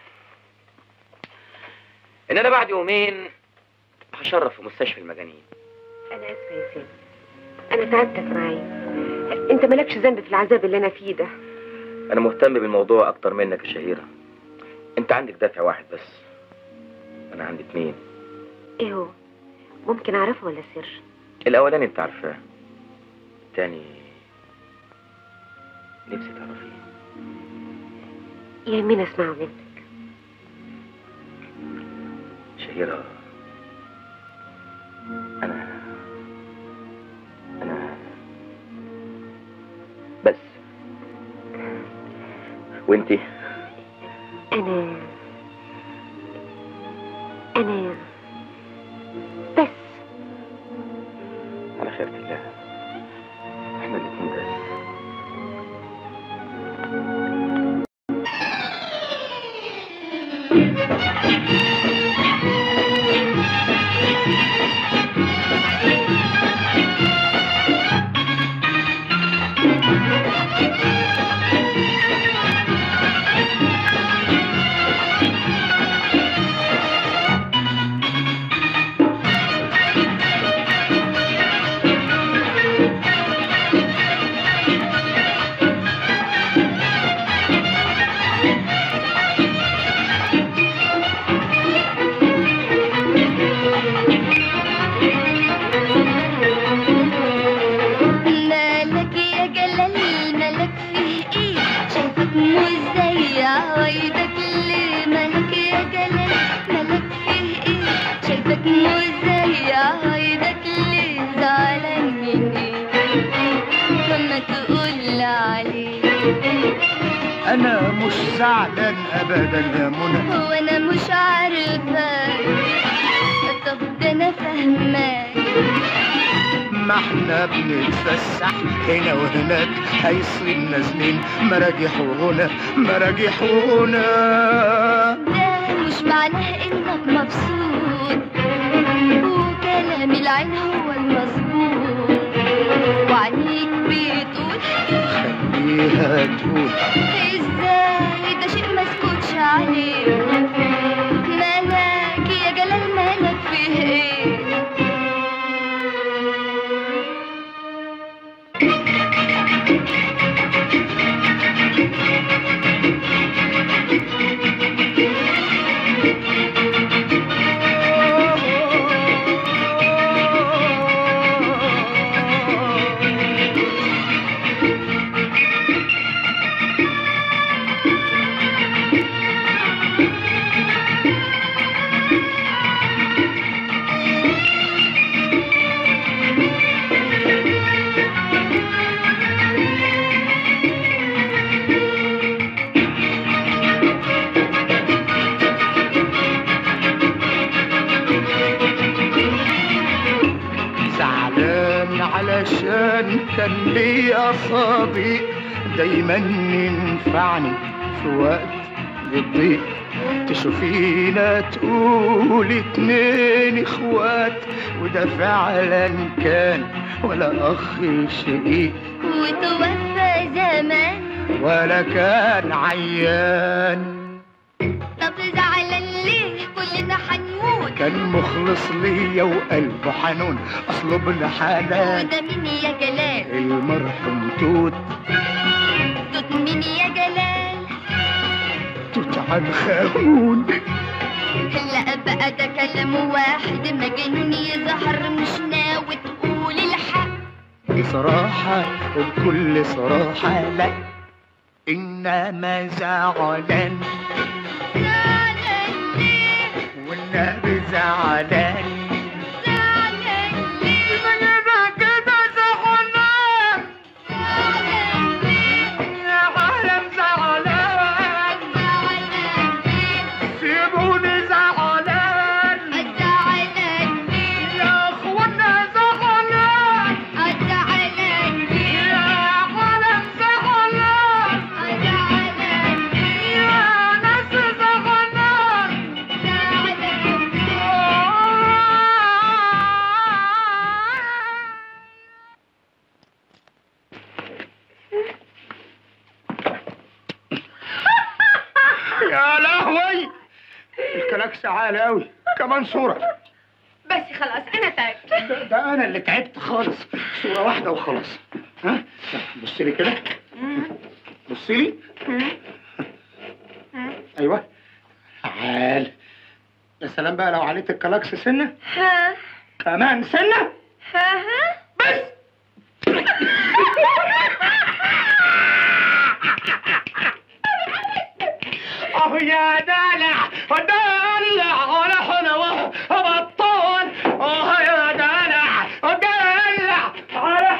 ان انا بعد يومين هشرف في مستشفى المجانين انا اسفه يا سامي انا تعبتك معايا انت مالكش ذنب في العذاب اللي انا فيه ده انا مهتم بالموضوع اكتر منك يا شهيره انت عندك دافع واحد بس انا عندي اتنين ايه هو ممكن اعرفه ولا سر الاولاني انت عارفاه التاني نفسي تعرفيه يهمني اسمعه منك شهيرة أنا أنا بس وانتي انا انا بس على خيرة الله احنا الاتنين بس مالك يا جلال مالك فيه ايه شايفك مش زي عوايدك ليه مالك يا جلال مالك فيه ايه شايفك مش زي عوايدك ليه زعلان من ايه لما تقول عليه انا مش زعلان ابدا يا منى هو انا مش عارفة طب ده انا فاهماك ما احنا بنتفسح هنا وهناك هيصير نازلين مراجيح وغنى مراجيح وغنى ده مش معناه انك مبسوط وكلام العين هو المظبوط وعينيك بتقول خليها تقول ازاي ده شيء مسكوتش عليه مالك يا جلال مالك فيه ايه زعلان علشان كان ليا صديق دايما ينفعني في وقت الضيق تشوفينا تقول اتنين اخوات وده فعلا كان ولا اخ شقيق وتوفى زمان ولا كان عيان طب زعلان ليه كلنا حنموت كان مخلص ليا وقلبه حنون اصله ابن حلال وده مين يا جلال المرحوم توت توت مين يا جلال توت عن خامون لا بقى ده كلام واحد مجنون يظهر مش ناوي تقول الحق بصراحة وبكل صراحة لا إنما زعلان زعلان ليه والنبي زعلان زعلان ليه أنا كده زعلان زعلان ليه يا عالم زعلان زعلان ليه سيبوني زعلان زعلان ليه يا أخوانا زعلان زعلان ليه يا عالم زعلان زعلان ليه يا ناس زعلان زعلان ليه يا لهوي الكلاكس عالي قوي كمان صورة بس خلاص انا تعبت ده, ده انا اللي تعبت خالص صورة واحدة وخلاص ها بص لي كده بص لي ايوه تعال يا سلام بقى لو عليت الكلاكس سنة ها كمان سنة ها ها بس اه يا دلع دلع ولا حلوة بطال اه يا دلع دلع على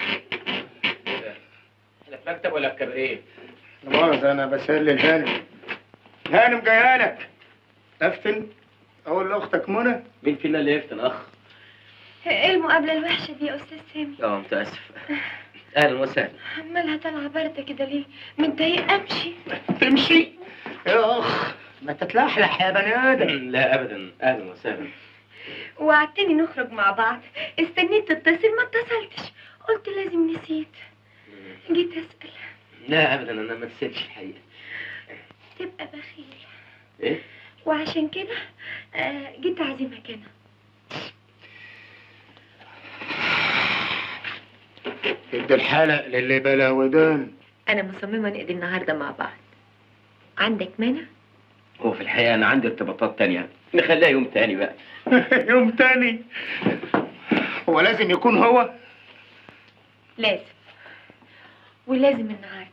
احنا في مكتب ولا في كباريه؟ مؤاخذة انا بسلل هانم هانم جايالك افتن اقول لاختك منى مين فينا اللي يفتن اخ؟ ايه المقابلة الوحشة دي يا استاذ سامي اه متاسف اهلا وسهلا عمالها طالعة باردة كده ليه متضايق امشي تمشي يا اخ ما تتلحلح يا بني ادم لا ابدا اهلا وسهلا وعدتني نخرج مع بعض استنيت تتصل ما اتصلتش قلت لازم نسيت جيت اسال لا ابدا انا ما نسيتش الحقيقه تبقى بخيل ايه؟ وعشان كده آه، جيت اعزمك انا ادي الحلق للي بلا ودان انا مصممة نقضي النهاردة مع بعض عندك مانع هو في الحقيقه انا عندي ارتباطات تانية نخليها يوم تاني بقى يوم تاني هو لازم يكون هو لازم ولازم النهاردة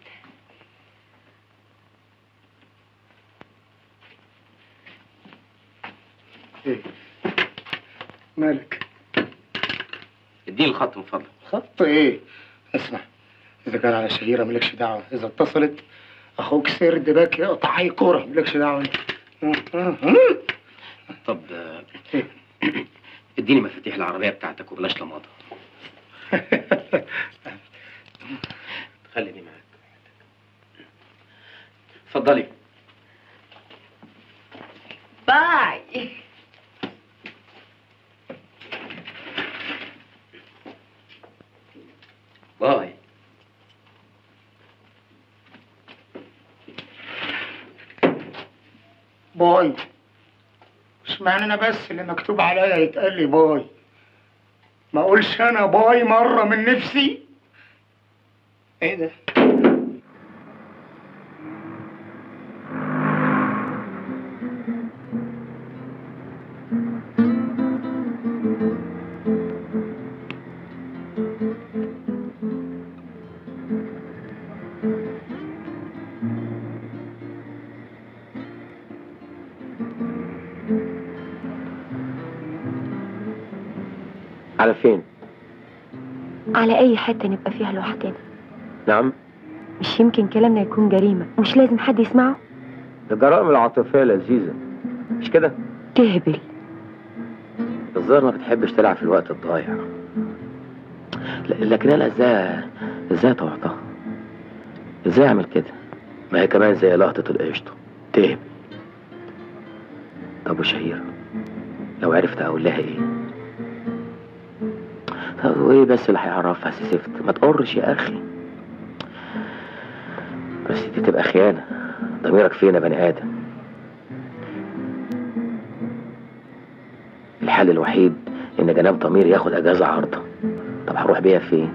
ايه مالك اديني الخط من فضلك خط ايه اسمع اذا كان على شهيرة مالكش دعوة اذا اتصلت اخوك سرد باك يقطع اي كورة مالكش دعوة انت طب آه، إيه؟ اديني مفاتيح العربيه بتاعتك وبلاش لماضه خليني معاك اتفضلي باي باي باي اشمعنى انا بس اللي مكتوب عليا يتقال لي باي ما اقولش انا باي مرة من نفسي ايه ده على فين على اي حتة نبقى فيها لوحدنا نعم مش يمكن كلامنا يكون جريمة مش لازم حد يسمعه الجرائم العاطفيه لذيذه مش كده تهبل الظاهر ما بتحبش تلعب في الوقت الضايع ل- لكن انا ازاي ازاي طوعتها ازاي اعمل كده ما هي كمان زي لقطة القشطة تهب طب وشهيرة لو عرفت اقول لها ايه طب وايه بس اللي هيعرفها سي سفت ما تقرش يا اخي بس دي تبقى خيانة ضميرك فين يا بني آدم الحل الوحيد إن جناب ضمير ياخد أجازة عارضة طب هروح بيها فين؟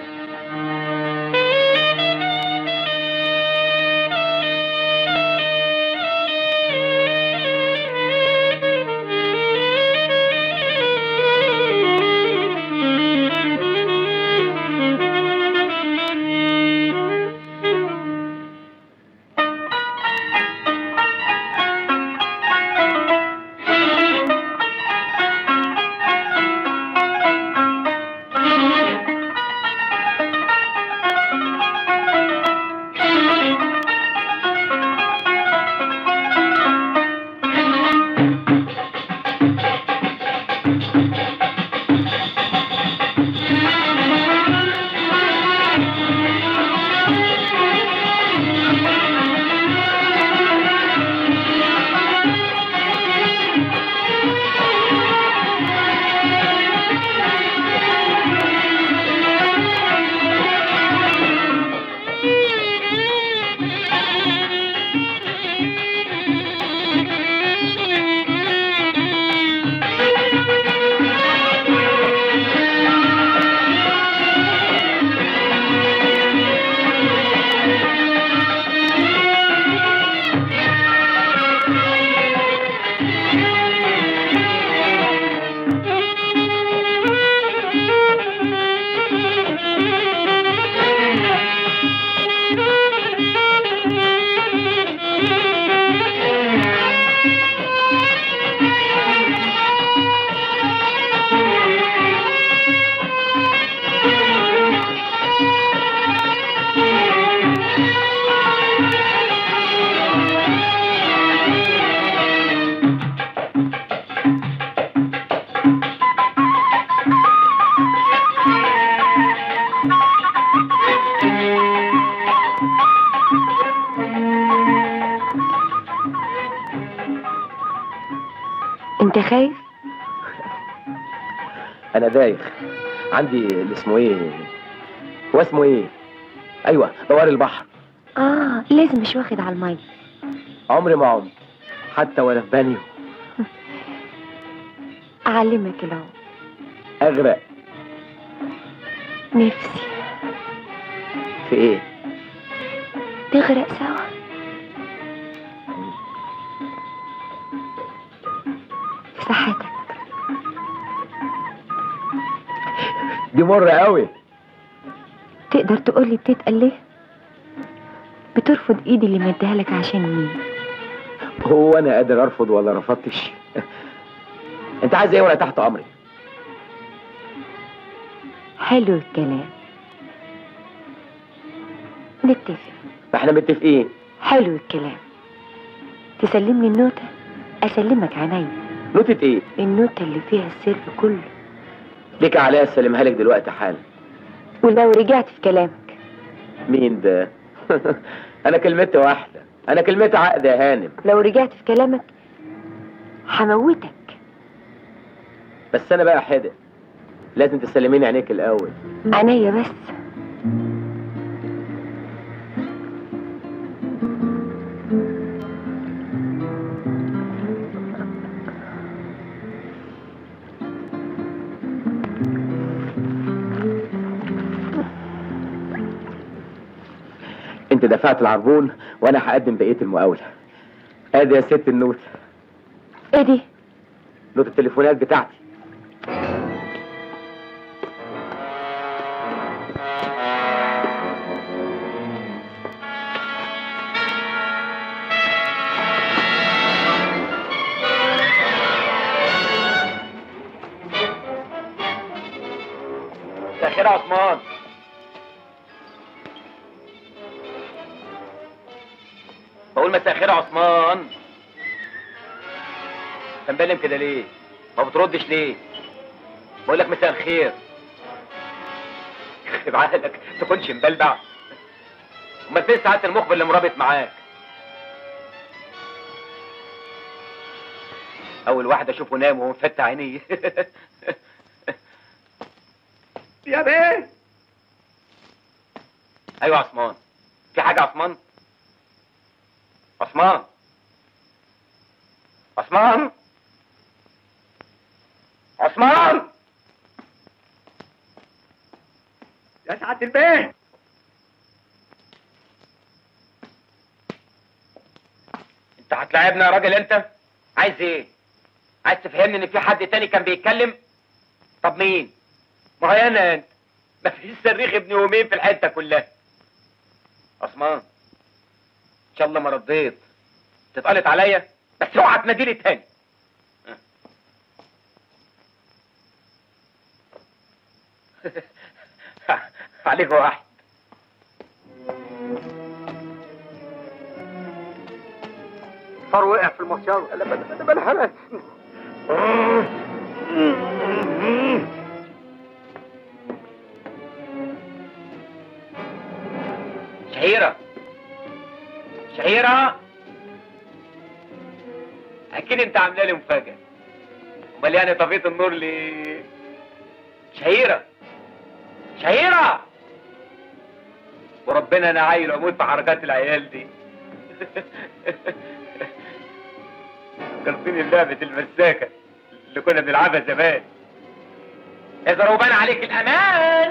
انت خايف أنا دايخ عندي اللي اسمه إيه؟ هو اسمه إيه؟ أيوه دوار البحر اه لازم مش واخد على المية عمري ما عمت حتى وأنا في بانيو اعلمك العوم أغرق نفسي في إيه؟ تغرق سوا في صحتك دي مرة قوي تقدر تقولي بتتقل ليه بترفض ايدي اللي مديها لك عشان مين هو أنا قادر أرفض ولا رفضتش؟ أنت عايز إيه وأنا تحت أمري؟ حلو الكلام نتفق ما إحنا متفقين حلو الكلام تسلمني النوتة اسلمك عينيا نوتة إيه؟ النوتة اللي فيها السر كله ليك عليا أسلمها لك دلوقتي حالا ولو رجعت في كلامك مين ده؟ أنا كلمتي واحدة أنا كلمتي عقد يا هانم لو رجعت في كلامك هموتك بس أنا بقى حدق لازم تسلميني عينيك الأول عينيا بس أنت دفعت العربون وأنا هقدم بقية المقاولة آدي يا ست النوت ايه دي نوت التليفونات بتاعتي مساء الخير يا عثمان بقول مساء الخير يا عثمان انت مبلم كده ليه؟ ما بتردش ليه؟ بقول لك مساء الخير يخرب عقلك تكونش مبلبع امال فين ساعات المخبر اللي مرابط معاك؟ اول واحد اشوفه نام وهو مفتح عينيه يا بيه ايوه يا عثمان في حاجه يا عثمان عثمان عثمان عثمان يا سعاده البيت انت هتلاعبنا يا راجل انت عايز ايه عايز تفهمني ان في حد تاني كان بيتكلم طب مين ما هي انا انت مفيش صريخ ابن يومين في الحته كلها عثمان ان شاء الله ما رديت تتقلط عليا بس اوعى تناديلي تاني عليك واحد صار وقع في المصيار لا بلا بلا بلا شهيرة شهيرة أكيد أنت عاملة لي مفاجأة أمال يعني طفيت النور ليه؟ شهيرة شهيرة وربنا أنا عايل وأموت في حركات العيال دي فكرتني بلعبة المساكة اللي كنا بنلعبها زمان إذا روبان عليك الأمان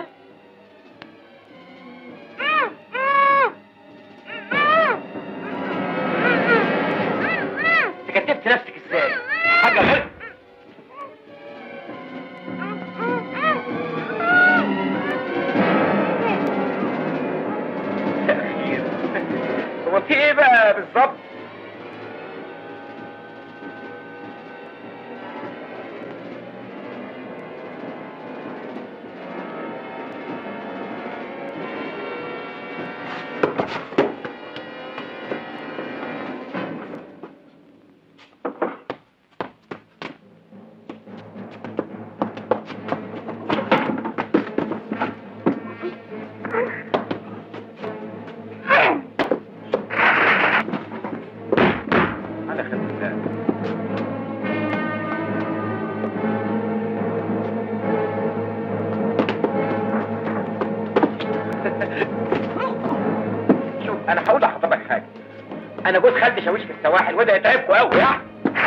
انت كتبت نفسك ازاي؟ حاجة غير تأخير هو في ايه بقى بالظبط؟ على خمسة شوف انا هقول لحضرتك حاجه انا جوز خالتي شاويش في السواحل وده يتعبكوا قوي يعني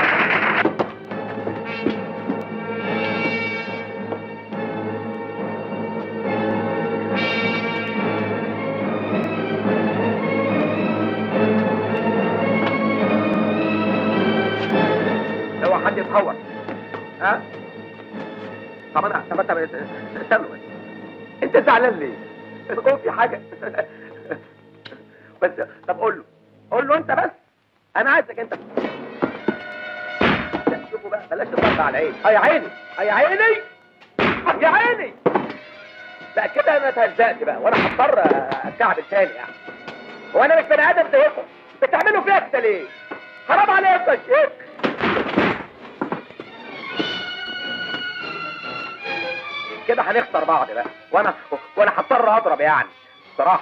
لو حد يتهور ها طب انا طب انت استنوا انت زعلان ليه؟ هو في حاجه بس طب قول له قول له انت بس انا عايزك انت لا شوفوا بقى بلاش الضرب على عيني يا عيني يا عيني يا عيني لا كده انا اتهزقت بقى وانا هضطر اتكعب تاني يعني هو انا مش بني ادم زيكم بتعملوا فيها كده ليه؟ حرام عليك يا شيخ كده هنخسر بعض بقى وانا وانا هضطر اضرب يعني بصراحه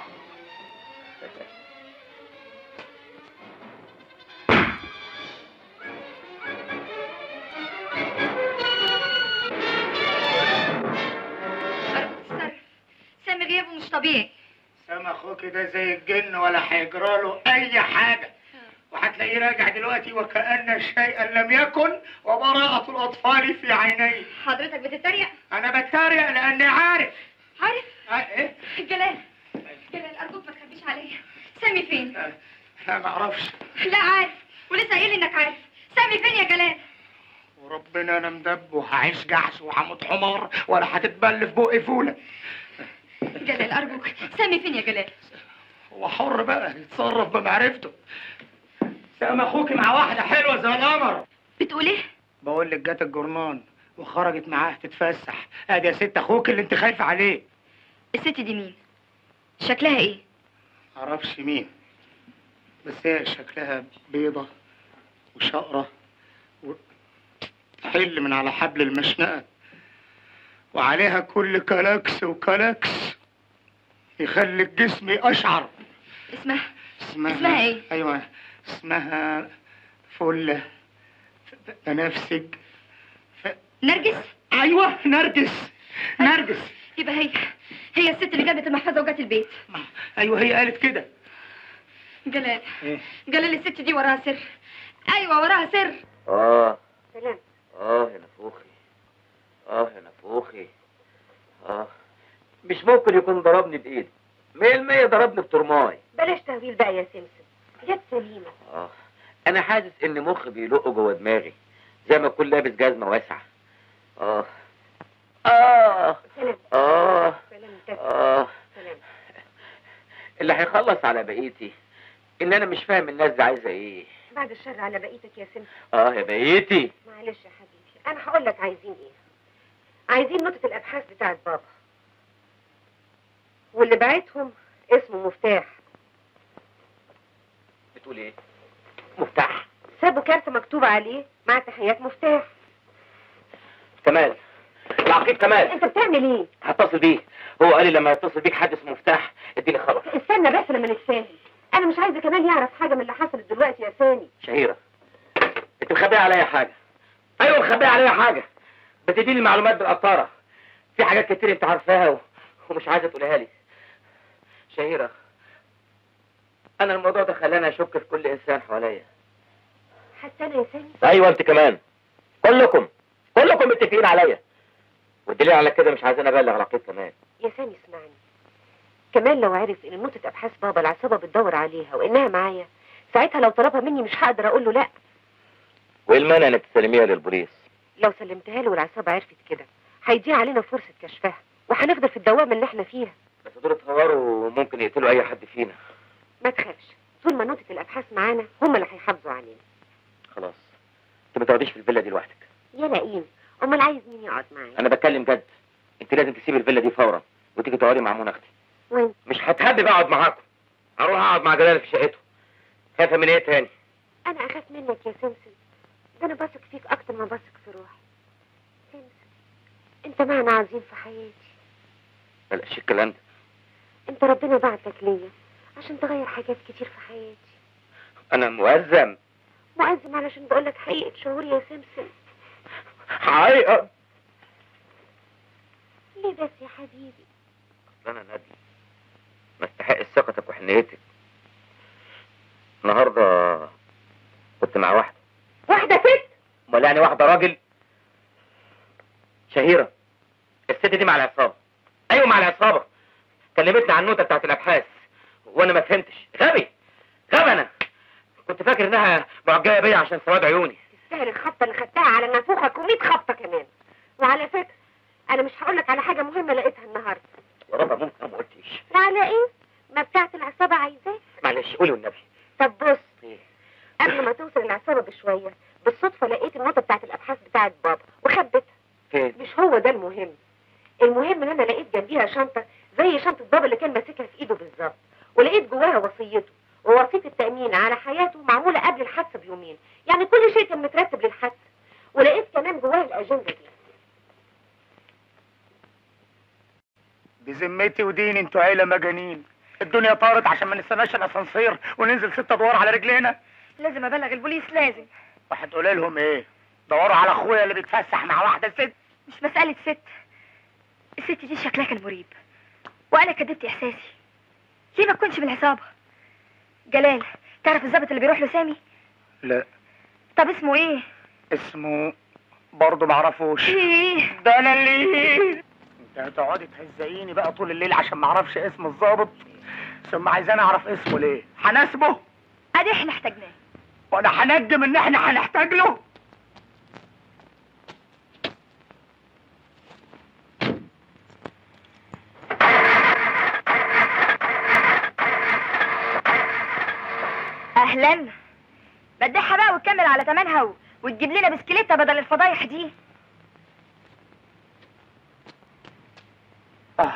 سامي غيابه مش طبيعي سامع اخوك ده زي الجن ولا هيجرى له اي حاجه وهتلاقيه راجع دلوقتي وكأن شيئا لم يكن وبراءة الأطفال في عينيه حضرتك بتتريق أنا بتريق لأني عارف عارف آه، إيه؟ جلال جلال ارجوك ما تخبيش عليا سامي فين لا ما أعرفش لا عارف ولسه قايل انك عارف سامي فين يا جلال وربنا أنا مدب وهعيش جعس وهموت حمار ولا هتتبل في بقي فولة جلال ارجوك سامي فين يا جلال هو حر بقى يتصرف بمعرفته سام أخوك مع واحدة حلوة زي القمر بتقول ايه بقول لك جت الجرنان وخرجت معاه تتفسح ادي يا ست اخوك اللي انت خايفه عليه الست دي مين شكلها ايه معرفش مين بس هي شكلها بيضة وشقرة وتحل من على حبل المشنقة وعليها كل كلاكس وكلاكس يخلي الجسم أشعر اسمها اسمها اسمها ايه؟ أيوة اسمها فلة بنفسج ف... نرجس أيوة نرجس نرجس يبقى هي هي الست اللي جابت المحفظه وجت البيت أيوة هي قالت كده جلال ايه جلال الست دي وراها سر ايوه وراها سر اه سلام اه يا نفوخي اه يا نفوخي اه مش ممكن يكون ضربني بايدي مية المية ضربني بترماي بلاش تهويل بقى يا سمسم جت سليمة اه انا حاسس ان مخي بيلق جوه دماغي زي ما اكون لابس جزمه واسعه اه اه سلام اه سلام انت اه سلام اللي هيخلص على بقيتي ان انا مش فاهم الناس دي عايزه ايه بعد الشر على بقيتك يا سمسم اه يا بقيتي معلش يا حبيبي انا هقول لك عايزين ايه عايزين نقطة الابحاث بتاعت بابا واللي بعتهم اسمه مفتاح بتقول ايه مفتاح سابوا كارت مكتوب عليه مع تحيات مفتاح كمال العقيد كمال انت بتعمل ايه هتصل بيه هو قال لي لما يتصل بيك حد اسمه مفتاح اديني خبر استنى بس لما نتفاهم انا مش عايزه كمان يعرف حاجه من اللي حصلت دلوقتي يا ثاني شهيرة انت مخبية عليا حاجة ايوه مخبية عليا حاجة بتديني معلومات بالقطارة في حاجات كتير انت عارفاها و... ومش عايزة تقولها لي شهيرة انا الموضوع ده خلاني اشك في كل انسان حواليا حتى انا يا ثاني ايوه انت كمان كلكم كلكم متفقين عليا والدليل على كده مش عايزين ابلغ العقيد كمان يا ثاني اسمعني كمان لو عرف ان نقطة ابحاث بابا العصابة بتدور عليها وانها معايا ساعتها لو طلبها مني مش هقدر اقول له لا وايه المانع انك تسلميها للبوليس لو سلمتها له والعصابة عرفت كده هيضيع علينا فرصة كشفها وهنفضل في الدوامة اللي احنا فيها بس دول اتهوروا وممكن يقتلوا اي حد فينا ما تخافش طول ما نقطة الابحاث معانا هم اللي هيحافظوا علينا خلاص انت ما تقعديش في الفيلا دي لوحدك يا لئيم امال عايز مين يقعد معايا انا بتكلم جد انت لازم تسيبي الفيلا دي فورا وتيجي تقعدي مع منى اختي وين مش هتهدد اقعد معاكم هروح اقعد مع جلال في شقته خايفه من ايه تاني انا اخاف منك يا سمسم ده انا بثق فيك اكتر ما بثق في روحي سمسم انت معنى عظيم في حياتي بلاش الكلام ده انت ربنا بعتك ليا عشان تغير حاجات كتير في حياتي انا مؤذم مؤذن علشان بقولك حقيقة شعوري يا سمسم حقيقه ليه بس يا حبيبي اصل انا ندل ما استحق ثقتك وحنيتك النهارده كنت مع واحده واحدة ست امال يعني واحده راجل شهيره الست دي مع العصابه ايوه مع العصابه كلمتني عن النوتة بتاعت الابحاث وانا ما فهمتش غبي غبي انا كنت فاكر انها معجبه بيا عشان سواد عيوني تستاهل الخبطة اللي خدتها على نافوخك و100 خبطة كمان وعلى فكرة انا مش هقولك على حاجة مهمة لقيتها النهاردة يا رب ممكن ما قلتيش وعلى ايه ما بتاعت العصابة عايزاه معلش قولي والنبي طب بص إيه؟ قبل ما توصل العصابة بشوية بالصدفة لقيت النوتة بتاعت الابحاث بتاعت بابا وخبيتها فين مش هو ده المهم المهم ان انا لقيت جنبيها شنطة زي شنطة بابا اللي كان ماسكها في ايده بالظبط ولقيت جواها وصيته ووصية التأمين على حياته معمولة قبل الحادثة بيومين يعني كل شيء كان مترتب للحادثة ولقيت كمان جواها الأجندة دي بذمتي وديني انتوا عيله مجانين الدنيا طارت عشان ما نستناش الاسانسير وننزل ست ادوار على رجلينا لازم ابلغ البوليس لازم وهتقولي لهم ايه دوروا على اخويا اللي بيتفسح مع واحده ست مش مسألة ست الست دي شكلها كان مريب وانا كدبت احساسي ليه ما تكونش من العصابة جلال تعرف الظابط اللي بيروح له سامي لا طب اسمه ايه اسمه برضه معرفوش ايه ده انا اللي انت هتقعدي تهزقيني بقى طول الليل عشان ما اعرفش اسم الظابط ثم عايزاني اعرف اسمه ليه هناسبه ادي احنا احتاجناه وانا هنجم ان احنا هنحتاج له اهلا بديها بقى وتكمل على تمنها و... وتجيب لنا بسكليتة بدل الفضايح دي آه.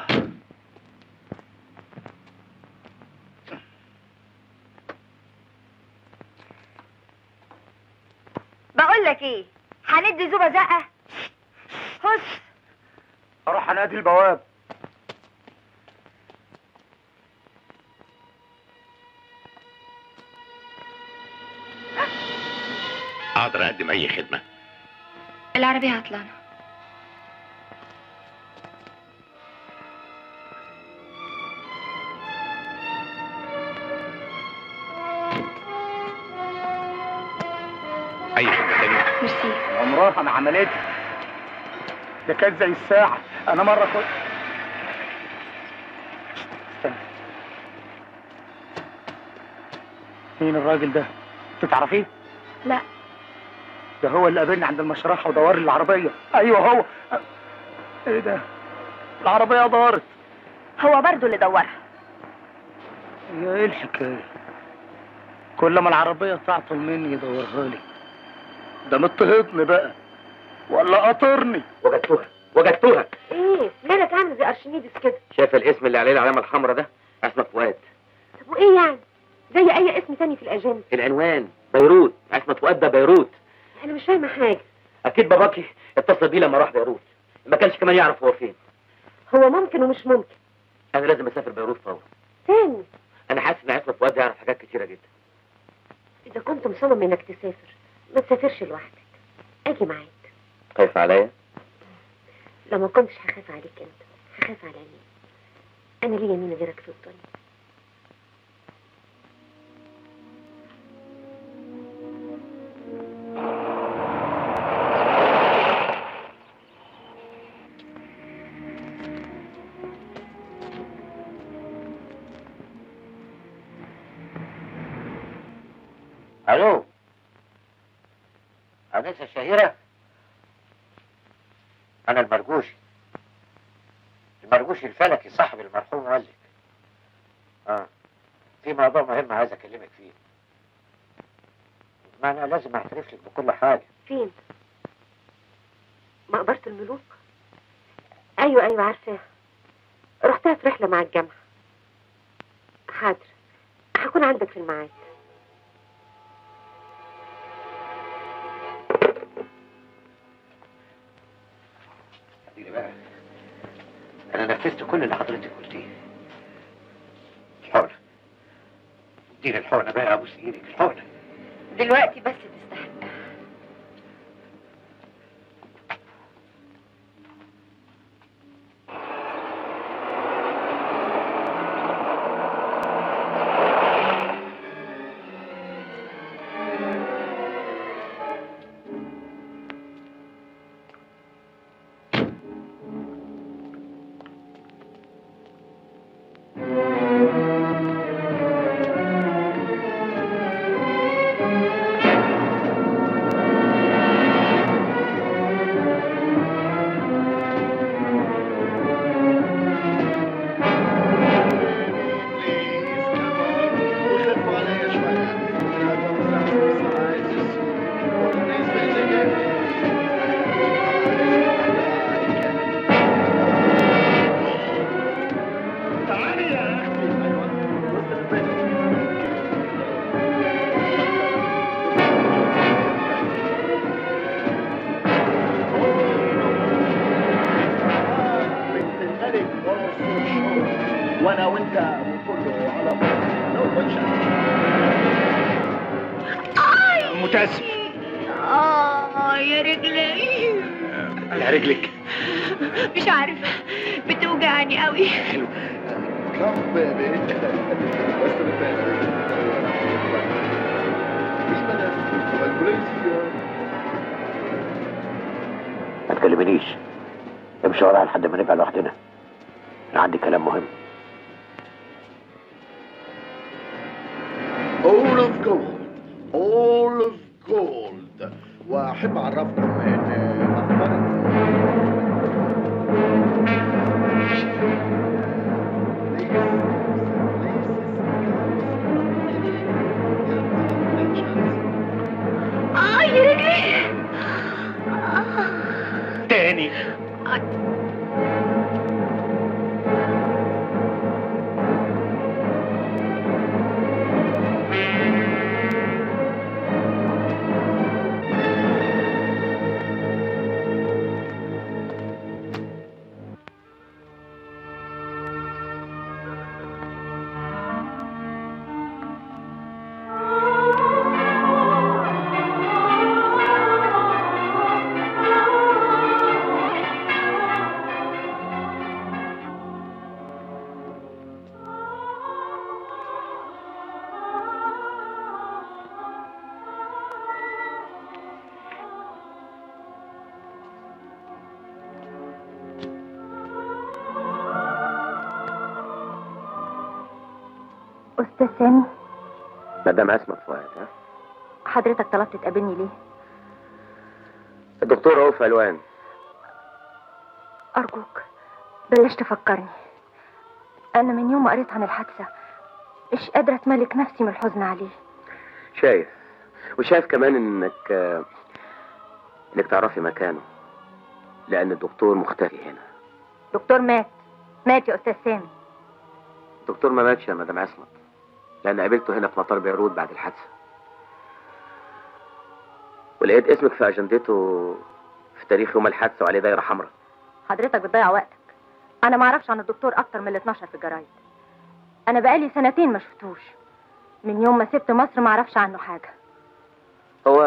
بقول لك ايه هندي زوبة زقة هص اروح انادي البواب اقدر اقدم اي خدمه العربية عطلانة اي خدمه تانية ميرسي عمرها ما عملتها ده كانت زي الساعة أنا مرة كنت استنى مين الراجل ده؟ أنت تعرفيه؟ لا ده هو اللي قابلني عند المشرحة ودور لي العربية أيوه هو إيه ده؟ العربية دارت هو برضو اللي دورها يا إيه الحكاية؟ كل ما العربية تعطل مني يدورها لي ده مضطهدني بقى ولا قاطرني وجدتوها وجدتوها ايه مالك عامل زي ارشميدس كده شايف الاسم اللي عليه العلامه الحمراء ده عصمت فؤاد طب وايه يعني زي اي اسم تاني في الاجانب العنوان بيروت عصمت فؤاد ده بيروت انا مش فاهمه حاجه اكيد باباكي اتصل بيه لما راح بيروت ما كانش كمان يعرف هو فين هو ممكن ومش ممكن انا لازم اسافر بيروت فورا تاني انا حاسس ان عصمت فؤاد يعرف حاجات كتيره جدا اذا كنت مصمم انك تسافر ما تسافرش لوحدك اجي معاك خايف عليا لو ما كنتش هخاف عليك انت هخاف على مين انا ليا مين غيرك في الدنيا الو انسه الشهيره انا المرجوشي المرجوشي الفلكي صاحب المرحوم والدك اه في موضوع مهم عايز اكلمك فيه ما انا لازم اعترف لك بكل حاجه فين مقبرة الملوك ايوه ايوه عارفاها رحتها في رحله مع الجامعه حاضر هكون عندك في الميعاد خليني بقى انا نفذت كل اللي حضرتك قلتيه الحقنه اديني الحقنه بقى ابوس ايدك الحقنه دلوقتي بس تستحق وانا وانت كله على بعض متاسف اه يا رجلي على رجلك مش عارفه بتوجعني قوي Come baby. What's the best? Oui, madame. Avec plaisir. ما تكلمنيش امشي ورايا لحد ما نبقى لوحدنا انا عندي كلام مهم All of gold. All of gold. واحب اعرفكم ان مقبره اه يا رجلي تاني استاذ سامي مدام اسمة فؤاد ها حضرتك طلبت تقابلني ليه الدكتور رؤوف الوان ارجوك بلاش تفكرني انا من يوم ما قريت عن الحادثه مش قادره اتملك نفسي من الحزن عليه شايف وشايف كمان انك آه، انك تعرفي مكانه لان الدكتور مختفي هنا دكتور مات مات يا استاذ سامي الدكتور ما ماتش يا مدام عصمت لان قابلته هنا في مطار بيروت بعد الحادثه ولقيت اسمك في اجندته في تاريخ يوم الحادثه وعليه دايره حمراء حضرتك بتضيع وقتك انا ما اعرفش عن الدكتور اكتر من ال 12 في الجرايد انا بقالي سنتين ما شفتوش من يوم ما سبت مصر ما اعرفش عنه حاجه هو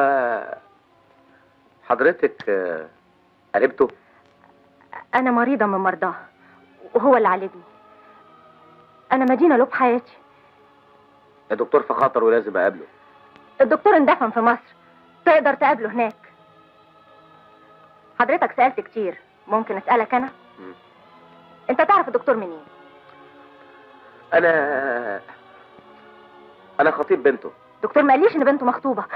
حضرتك آه، قريبته انا مريضه من مرضاه وهو اللي عالجني انا مدينه له بحياتي الدكتور في خطر ولازم اقابله الدكتور اندفن في مصر تقدر تقابله هناك حضرتك سألت كتير ممكن اسألك انا مم. انت تعرف الدكتور منين انا انا خطيب بنته الدكتور ما قاليش ان بنته مخطوبة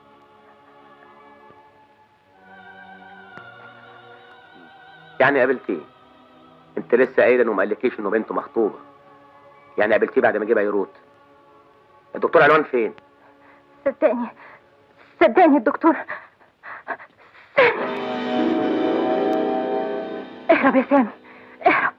يعني قابلتيه انت لسه قايل انه ما قالكيش انه بنته مخطوبه يعني قابلتيه بعد ما جه بيروت الدكتور علوان فين صدقني صدقني الدكتور سامي اهرب يا سامي اهرب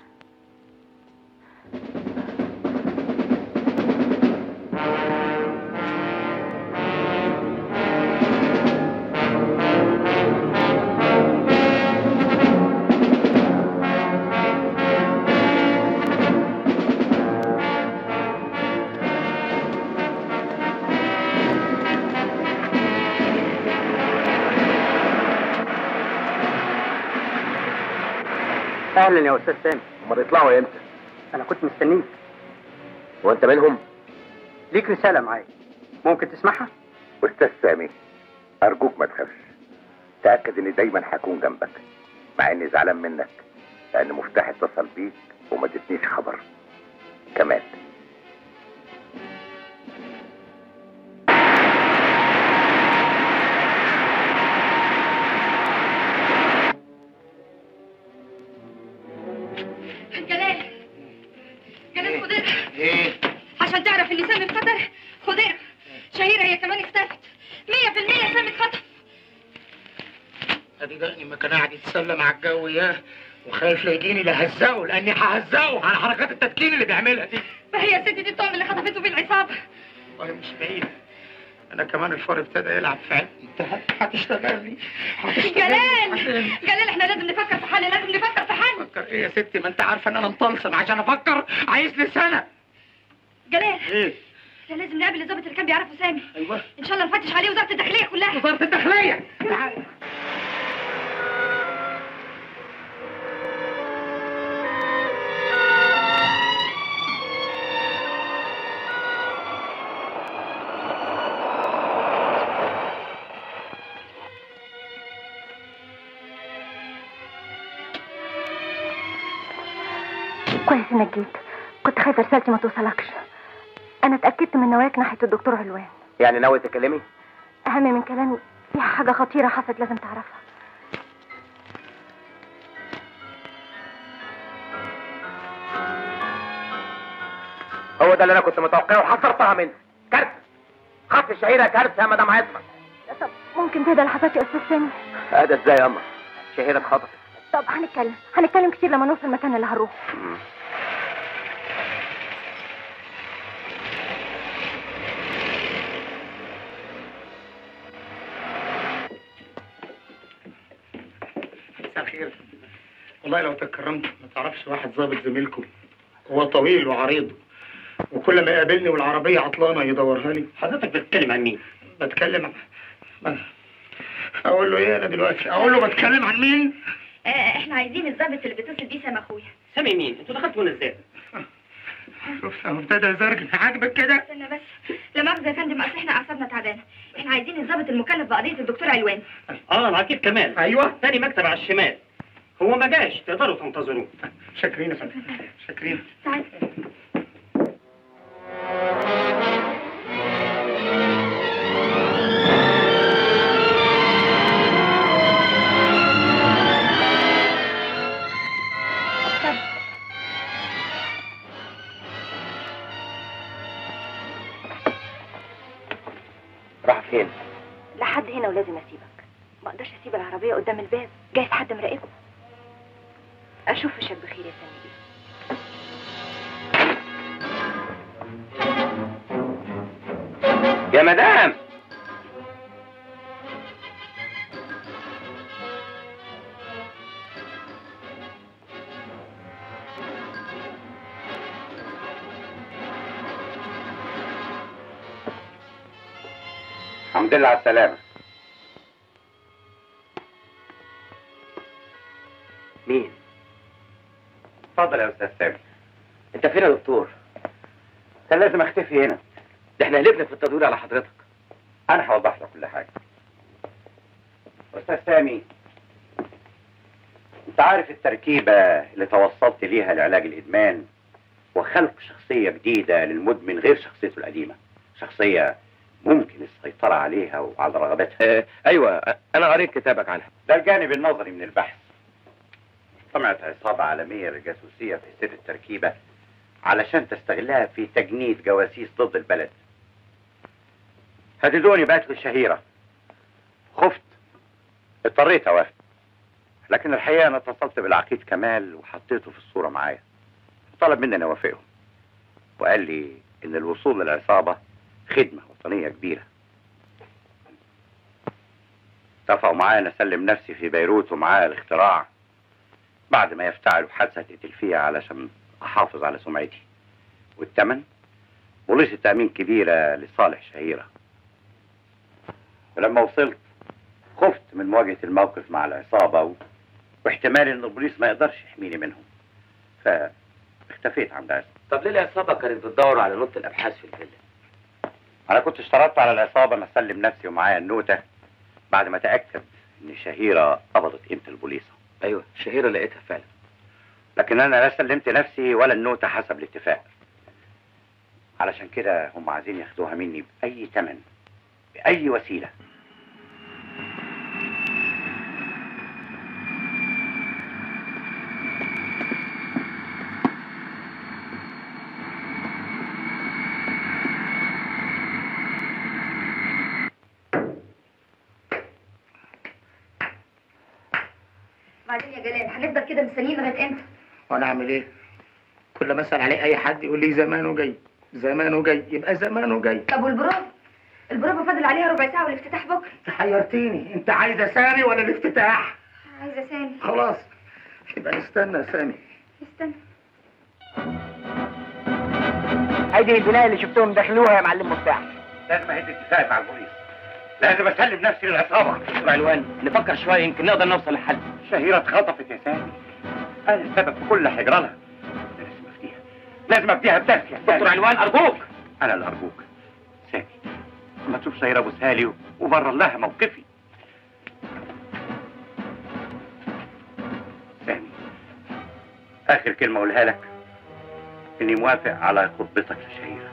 اهلا يا استاذ سامي هما بيطلعوا امتى انا كنت مستنيك وانت منهم ليك رساله معايا ممكن تسمعها استاذ سامي ارجوك ما تخافش تاكد اني دايما هكون جنبك مع اني زعلان منك لان مفتاح اتصل بيك وما ادتنيش خبر كمان جلال جلال خضير ايه عشان تعرف ان سامي في خطر خضير شهيرة هي كمان اختفت مية في المية سامي اتخطف ادي دقني ما كان قاعد يتسلى مع الجو اياه وخايف لا يجيني لهزقه لاني ههزقه على حركات التدكين اللي بيعملها دي ما هي الست دي الطعم اللي خطفته في العصابة والله مش بعيد انا كمان الفار ابتدى يلعب في عيني انت هتشتغلني هتشتغلني جلال جلال احنا لازم نفكر في حل لازم نفكر في حل فكر ايه يا ستي ما انت عارفه ان انا مطلسم عشان افكر عايز لي سنه جلال ايه احنا لازم نقابل الضابط اللي كان بيعرفه سامي ايوه ان شاء الله نفتش عليه وزارة الداخلية كلها وزارة الداخلية تعال كويس انك جيت كنت خايفه رسالتي ما توصلكش انا اتاكدت من نواياك ناحيه الدكتور علوان يعني ناوي تكلمي اهم من كلامي في حاجه خطيره حصلت لازم تعرفها هو ده اللي انا كنت متوقعه وحصرتها منه كارثه خط الشهيره كارثه يا مدام عصمت طب ممكن تهدى لحظات يا استاذ سامي هذا ازاي يا قمر شهيره اتخطفت طب هنتكلم هنتكلم كتير لما نوصل المكان اللي هنروح مساء الخير والله لو تكرمت ما تعرفش واحد ظابط زميلكم هو طويل وعريض وكل ما يقابلني والعربية عطلانة يدورها لي حضرتك بتتكلم عن مين؟ بتكلم عن ما- اقول له ايه انا دلوقتي اقول له بتكلم عن مين آه احنا عايزين الضابط اللي بيتصل بيه سامي اخويا سامي مين؟ انتوا دخلتوا هنا ازاي؟ شوف اهو ابتدى يزرجن عاجبك كده استنى بس لا مؤاخذة يا فندم اصل احنا اعصابنا تعبانة احنا عايزين الضابط المكلف بقضية الدكتور علوان اه العقيد كمال ايوه ثاني مكتب على الشمال هو ما جاش تقدروا تنتظروه شاكرين يا فندم شاكرين تعال فين لحد هنا ولازم اسيبك ما اقدرش اسيب العربيه قدام الباب جايز حد مراقبه اشوف وشك بخير يا سامي بيه يا مدام الحمد لله على السلامة مين اتفضل يا أستاذ سامي انت فين يا دكتور كان لازم أختفي هنا ده احنا هلبنا في التدوير على حضرتك أنا هوضح لك كل حاجة أستاذ سامي أنت عارف التركيبة اللي توصلت ليها لعلاج الإدمان وخلق شخصية جديدة للمدمن غير شخصيته القديمة شخصية ممكن السيطرة عليها وعلى رغباتها اه ايوه انا قريت كتابك عنها ده الجانب النظري من البحث طمعت عصابة عالمية للجاسوسية في سر التركيبة علشان تستغلها في تجنيد جواسيس ضد البلد هددوني بقتل الشهيرة خفت اضطريت اوافق لكن الحقيقة انا اتصلت بالعقيد كمال وحطيته في الصورة معايا طلب مني اني اوافقه وقال لي ان الوصول للعصابة خدمة وطنية كبيرة اتفقوا معايا ان اسلم نفسي في بيروت ومعايا الاختراع بعد ما يفتعلوا حادثة تقتل فيها علشان احافظ على سمعتي والثمن بوليس تأمين كبيرة لصالح شهيرة ولما وصلت خفت من مواجهة الموقف مع العصابة و... واحتمال ان البوليس ما يقدرش يحميني منهم فاختفيت عند عصابة طب ليه العصابه كانت بتدور على نقطه الابحاث في الفيلا انا كنت اشترطت على العصابة ان اسلم نفسي ومعايا النوتة بعد ما اتأكد ان شهيرة قبضت قيمة البوليصة ايوه شهيره لقيتها فعلا لكن انا لا سلمت نفسي ولا النوتة حسب الاتفاق علشان كده هم عايزين ياخدوها مني بأي ثمن بأي وسيلة بعدين يا جلال هنفضل كده مستنيين لغايه امتى وانا اعمل ايه كل ما اسال عليه اي حد يقول لي زمانه جاي زمانه جاي يبقى زمانه جاي طب والبروف البروفه فاضل عليها ربع ساعه والافتتاح بكره انت حيرتيني انت عايزه سامي ولا الافتتاح عايزه سامي خلاص يبقى نستنى يا سامي استنى ادي البنايه اللي شفتهم دخلوها يا معلم مفتاح لازم اهد اتفاقي مع البوليس لازم اسلم نفسي للعصابة دكتور علوان نفكر شويه يمكن نقدر نوصل لحل شهيرة اتخطفت يا سامي انا السبب في كل حجرانها لازم افديها لازم افديها بنفسي يا سامي دكتور علوان ارجوك انا اللي ارجوك سامي لما تشوف شهيرة ابوسها لي وبرر لها موقفي سامي اخر كلمة اقولها لك اني موافق على خطبتك لشهيرة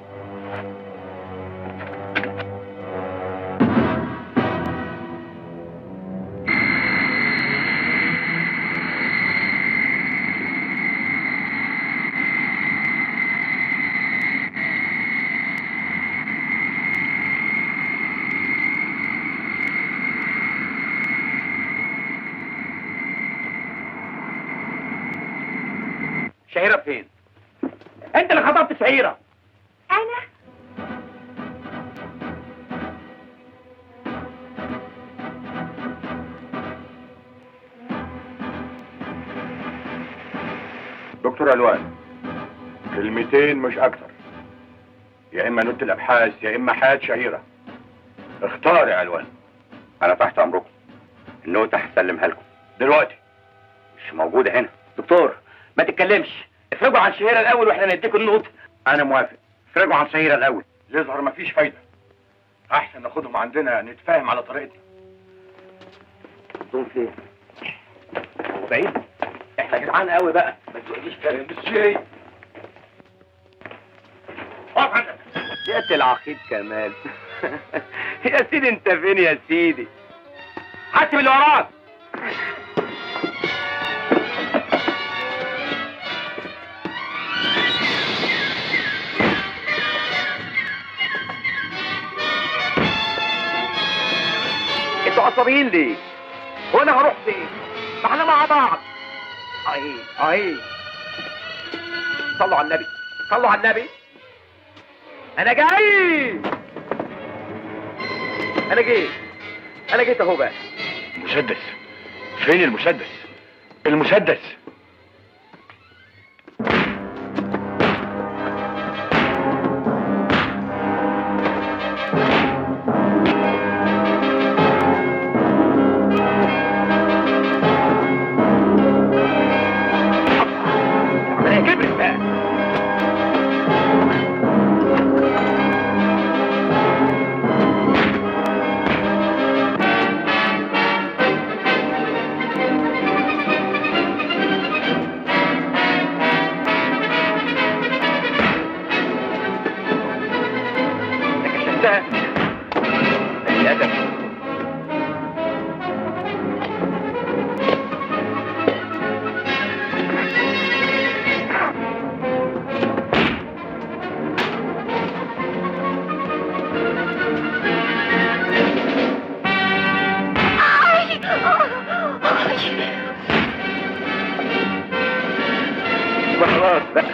شهيره فين انت اللي خطبت شهيره انا دكتور علوان كلمتين مش اكتر يا اما نوت الابحاث يا اما حياة شهيرة اختار يا علوان انا تحت امركم النوتة هسلمها لكم دلوقتي مش موجودة هنا دكتور ما تتكلمش افرجوا عن شهيره الاول واحنا نديكوا النقط انا موافق افرجوا عن شهيرة الاول يظهر مفيش فايدة احسن ناخدهم عندنا نتفاهم على طريقتنا دول فين بعيد احنا جدعان قوي بقى ما تقوليش كلام بالشيء اقف عندك سيادة العقيد كمال يا سيدي انت فين يا سيدي حاسب اللي وراك عصبيين ليه؟ وانا هروح فين؟ ما احنا مع بعض اهي اهي صلوا على النبي صلوا على النبي انا جاي انا جيت انا جيت اهو بقى مسدس فين المسدس المسدس عمليه كبرت بقى ده كشفتها قليل ادب وخلاص بقى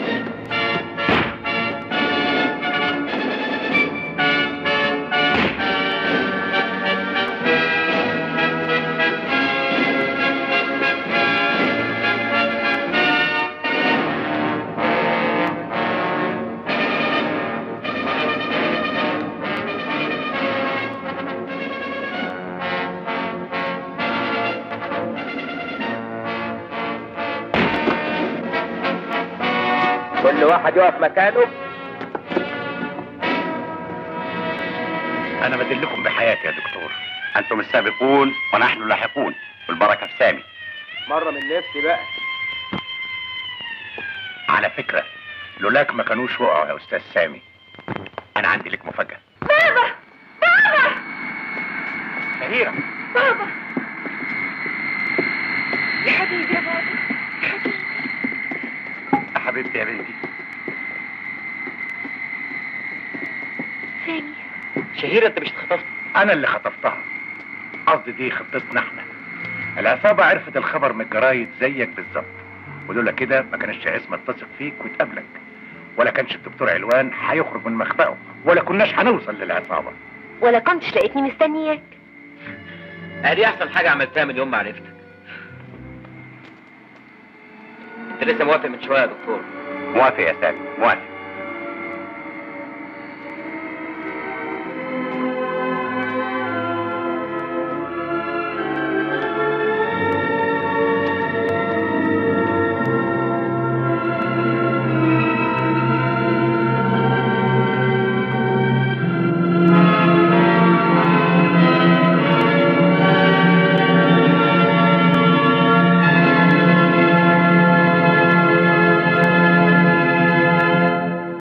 كل واحد يقف مكانه انا بدلكم بحياتي يا دكتور انتم السابقون ونحن اللاحقون والبركه في سامي مرة من نفسي بقى على فكره لولاك ما كانوش وقعوا يا استاذ سامي انا عندي لك مفاجاه بابا بابا شهيره بابا يا حبيبي يا بابا يا حبيبتي يا بنتي سامي شهيرة انت مش اتخطفت انا اللي خطفتها قصدي دي خطتنا احنا العصابه عرفت الخبر من الجرايد زيك بالظبط ولولا كده ما كانش عصمت تثق فيك وتقابلك ولا كانش الدكتور علوان هيخرج من مخبأه ولا كناش هنوصل للعصابه ولا كنتش لقيتني مستنياك ادي احسن حاجة عملتها من يوم ما عرفتك انت لسه موافق من شوية يا دكتور موافق يا سامي موافق